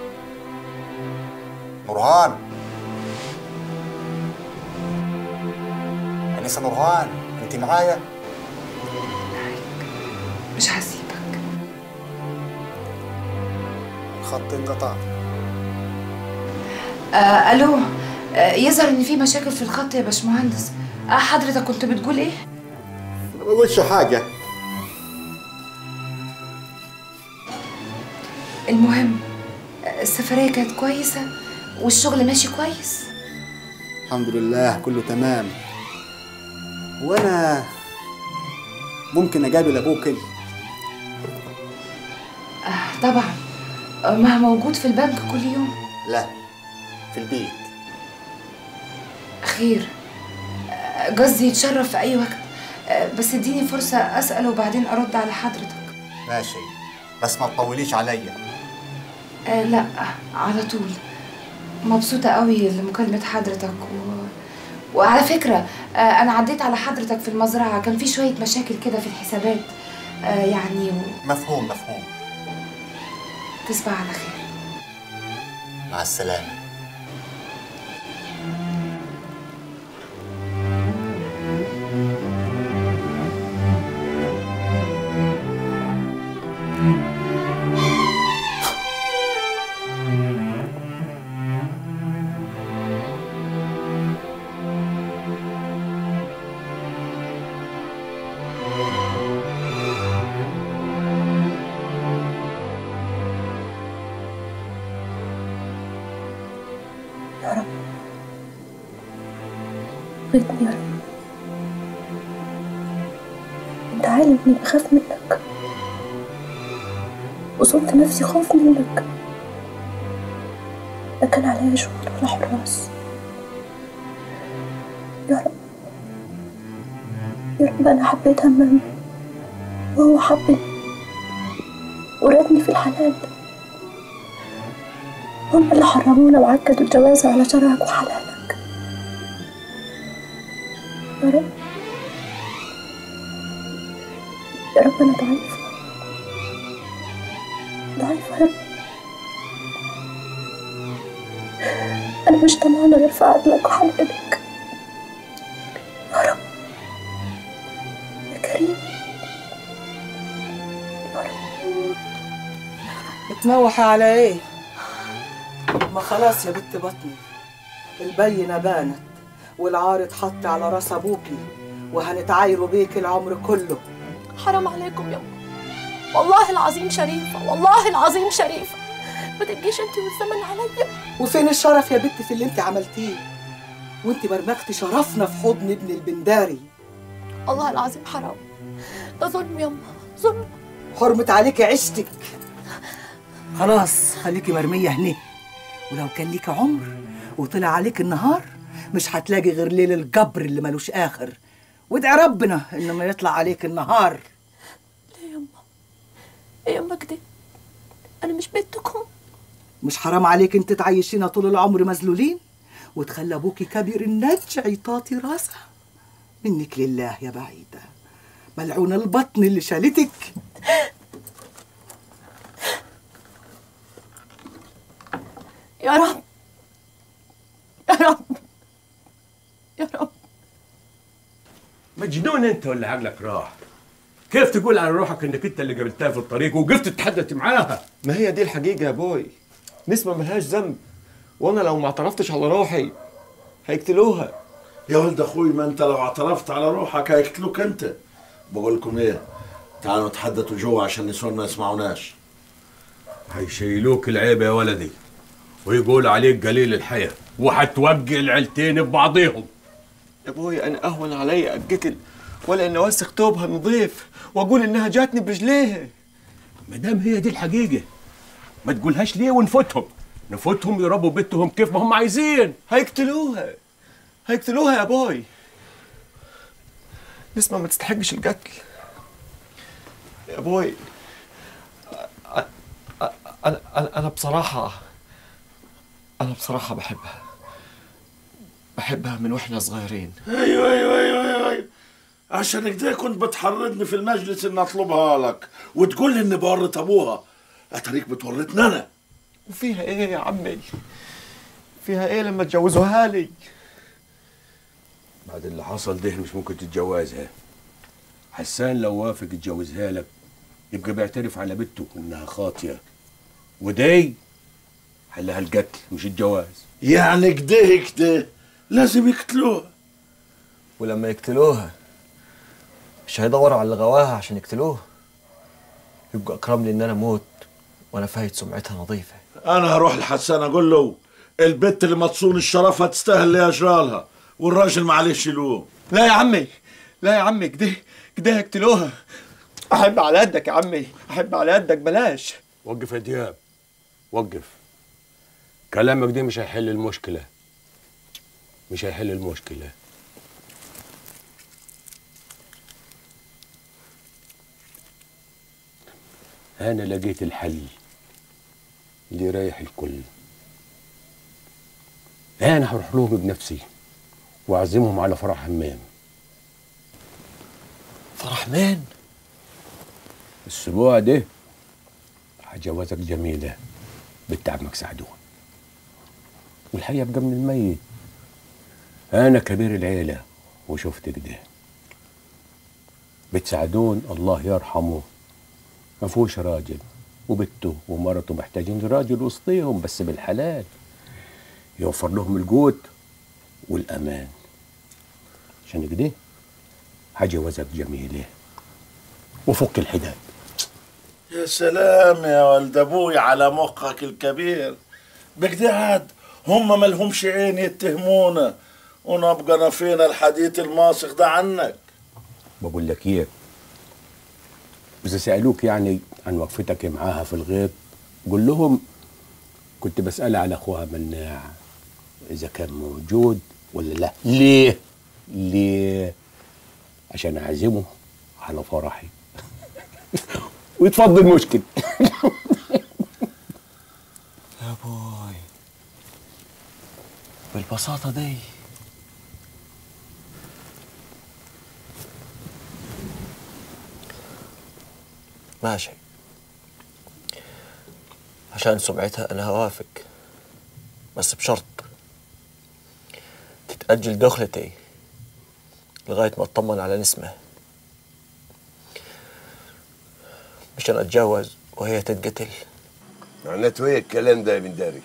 نورهان أنسة نورهان أنت معايا؟ مش هسيبك الخط انقطع آه الو آه يظهر ان في مشاكل في الخط يا باشمهندس آه حضرتك كنت بتقول ايه ما بقولش حاجة المهم آه، السفرية كانت كويسة والشغل ماشي كويس الحمد لله كله تمام وأنا ممكن أقابل أبوكي آه طبعا آه، ما هو موجود في البنك كل يوم لا في البيت خير آه، قصدي يتشرف في اي وقت آه، بس اديني فرصة اسأله وبعدين ارد على حضرتك ماشي بس ما تطوليش عليا آه لا على طول مبسوطة قوي لمكالمة حضرتك و... وعلى فكرة آه أنا عديت على حضرتك في المزرعة كان في شوية مشاكل كده في الحسابات آه يعني و... مفهوم مفهوم تصبح على خير مع السلامة يا رب غيثني يا رب انت عالم اني بخاف منك وصلت نفسي خوف منك لا كان عليا شهود ولا حراس يا رب يا رب انا حبيت همام وهو حبني ورادني في الحلال هم اللي حرمونا وعكدوا الجواز على شرعك وحلالك يا رب يا رب أنا ضعيفة ضعيفة يا رب أنا مش طمعانة غير في عدلك وحلالك يا رب يا كريم بتموحي على ايه؟ ما خلاص يا بنت بطني البينة بانت والعار اتحط على راس ابوكي وهنتعايروا بيك العمر كله حرام عليكم يا والله العظيم شريفة والله العظيم شريفة ما تبقيش انت والزمن عليا وفين الشرف يا بنت في اللي انت عملتيه وانت برمختي شرفنا في حضن ابن البنداري والله العظيم حرام ده ظلم يما ظلم حرمت عليكي عشتك خلاص خليكي مرمية هنا ولو كان ليكي عمر وطلع عليك النهار مش هتلاقي غير ليل الجبر اللي ملوش آخر وادعي ربنا إنه ما يطلع عليك النهار ليه يما ايه يما كده انا مش بنتكم مش حرام عليك انت تعيشينا طول العمر مذلولين وتخلي ابوكي كبير النجع يطاطي راسه منك لله يا بعيدة ملعون البطن اللي شالتك يا رب يا رب يا رب مجنون انت ولا عقلك راح كيف تقول على روحك انك انت اللي قابلتها في الطريق وقفت تتحدث معاها ما هي دي الحقيقة يا بوي نسمة ملهاش ذنب وانا لو ما اعترفتش على روحي هيقتلوها يا ولد اخوي ما انت لو اعترفت على روحك هيقتلوك انت بقول لكم ايه تعالوا نتحدثوا جوا عشان النسوان ما يسمعوناش هيشيلوك العيبة يا ولدي ويقول عليك قليل الحياة وحتوقع العيلتين ببعضيهم يا بوي انا اهون علي اتقتل ولا اني اوسخ توبها نظيف واقول انها جاتني برجليها ما دام هي دي الحقيقة ما تقولهاش ليه ونفوتهم نفوتهم يربوا بنتهم كيف ما هم عايزين هيقتلوها هيقتلوها يا بوي نسمة ما تستحقش القتل يا بوي أ- أ- أنا أنا أنا بصراحة أنا بصراحة بحبها بحبها من وإحنا صغيرين ايوه ايوه ايوه ايوه, أيوة. عشان كده كنت بتحرضني في المجلس ان اطلبها لك وتقول لي اني بورط ابوها اتاريك بتورطني انا وفيها إيه يا عمي؟ فيها إيه لما تجوزوها لي؟ بعد اللي حصل ده مش ممكن تتجوزها حسان لو وافق يتجوزها لك يبقى بيعترف على بنته انها خاطيه ودي حلها القتل مش الجواز يعني كده كده لازم يقتلوها ولما يقتلوها مش هيدوروا على اللي غواها عشان يقتلوها يبقى أكرم لي إن أنا أموت وأنا فايت سمعتها نظيفة انا هروح لحسان اقول له البت اللي متصون الشرف هتستاهل اللي اجرالها والراجل معلش يلوم لا يا عمي لا يا عمي كده كده هيقتلوها أحب على قدك يا عمي أحب على قدك بلاش وقف يا دياب وقف كلامك ده مش هيحل المشكله مش هيحل المشكله انا لقيت الحل اللي يريح الكل انا هروح لهم بنفسي واعزمهم على فرح همام فرح مين؟ الاسبوع ده هجوزك جميله بنت عمك سعدون والحقيقه يبقى من الميت انا كبير العيله وشفت كده بيت سعدون الله يرحمه ما فيهوش راجل وبنته ومرته محتاجين راجل وسطيهم بس بالحلال يوفر لهم الجود والامان عشان كده هجوزك جميله وفك الحداد يا سلام يا ولد ابوي على مخك الكبير بكده عاد هم ملهمش عين يتهمونا ونبقى نفينا الحديث الماسخ ده عنك بقول لك ايه اذا سالوك يعني عن وقفتك معاها في الغيط قول لهم كنت بسألها على اخوها مناع اذا كان موجود ولا لا ليه ليه عشان اعزمه على فرحي ويتفضل مشكل يا بوي بالبساطة دي ماشي عشان سمعتها أنا هوافق بس بشرط تتأجل دخلتي لغاية ما أطمن على نسمة مشان أتجوز وهي تتقتل معناته ايه الكلام ده يا بنداري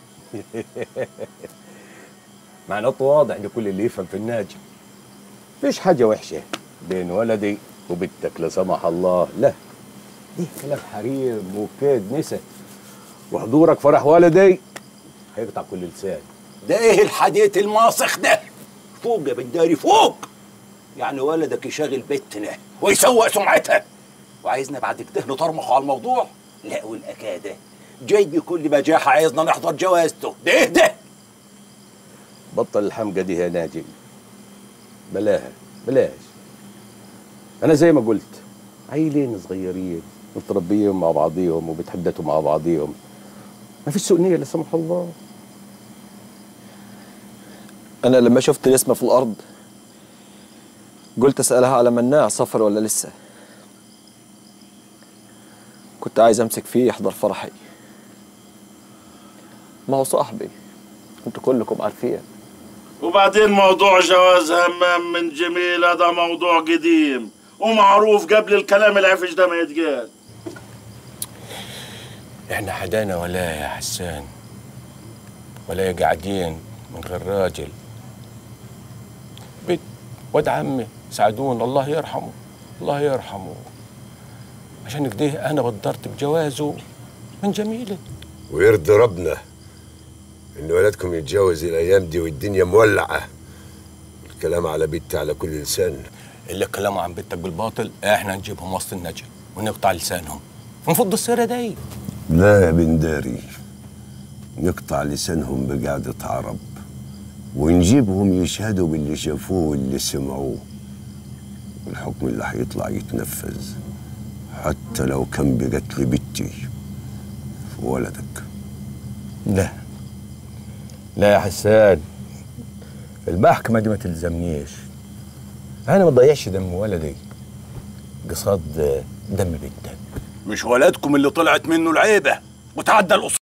معناته واضح لكل اللي يفهم في الناجم مفيش حاجة وحشة بين ولدي وبنتك لا سمح الله لا دي كلام حريم وكيد نسا وحضورك فرح ولدي هيقطع كل لسان ده ايه الحديث الماسخ ده فوق يا بنداري فوق يعني ولدك يشغل بيتنا ويسوق سمعتها وعايزنا بعد كده نطرمخ على الموضوع لا والاكاده جاي بكل بجاحه عايزنا نحضر جوازته ده ايه ده بطل الحمقى دي يا ناجم بلاها بلاش انا زي ما قلت عيلين صغيرين متربيين مع بعضيهم وبيتحدثوا مع بعضيهم ما فيش سوء نيه لا سمح الله أنا لما شفت الاسم في الأرض قلت أسألها على مناع صفر ولا لسه كنت عايز أمسك فيه يحضر فرحي ما هو صاحبي انتوا كلكم عارفين وبعدين موضوع جواز همام من جميلة ده موضوع قديم ومعروف قبل الكلام العفش ده ما يتقال احنا حدانا ولا يا حسان ولا قاعدين من غير راجل بيت واد عمي سعدون الله يرحمه الله يرحمه عشان كده انا بدرت بجوازه من جميله ويرضي ربنا ان ولدكم يتجوز الايام دي والدنيا مولعه الكلام على بيتي على كل لسان اللي كلامه عن بنتك بالباطل احنا نجيبهم وسط النجم ونقطع لسانهم ونفض السيره دي لا يا بنداري نقطع لسانهم بقعدة عرب ونجيبهم يشهدوا باللي شافوه واللي سمعوه والحكم اللي هيطلع يتنفذ حتى لو كان بقتل بنتي وولدك لا لا يا حسان المحكمة دي ما تلزمنيش أنا ما ضيعش دم ولدي قصاد دم بنتك مش ولدكم اللي طلعت منه العيبه وتعدى الاصول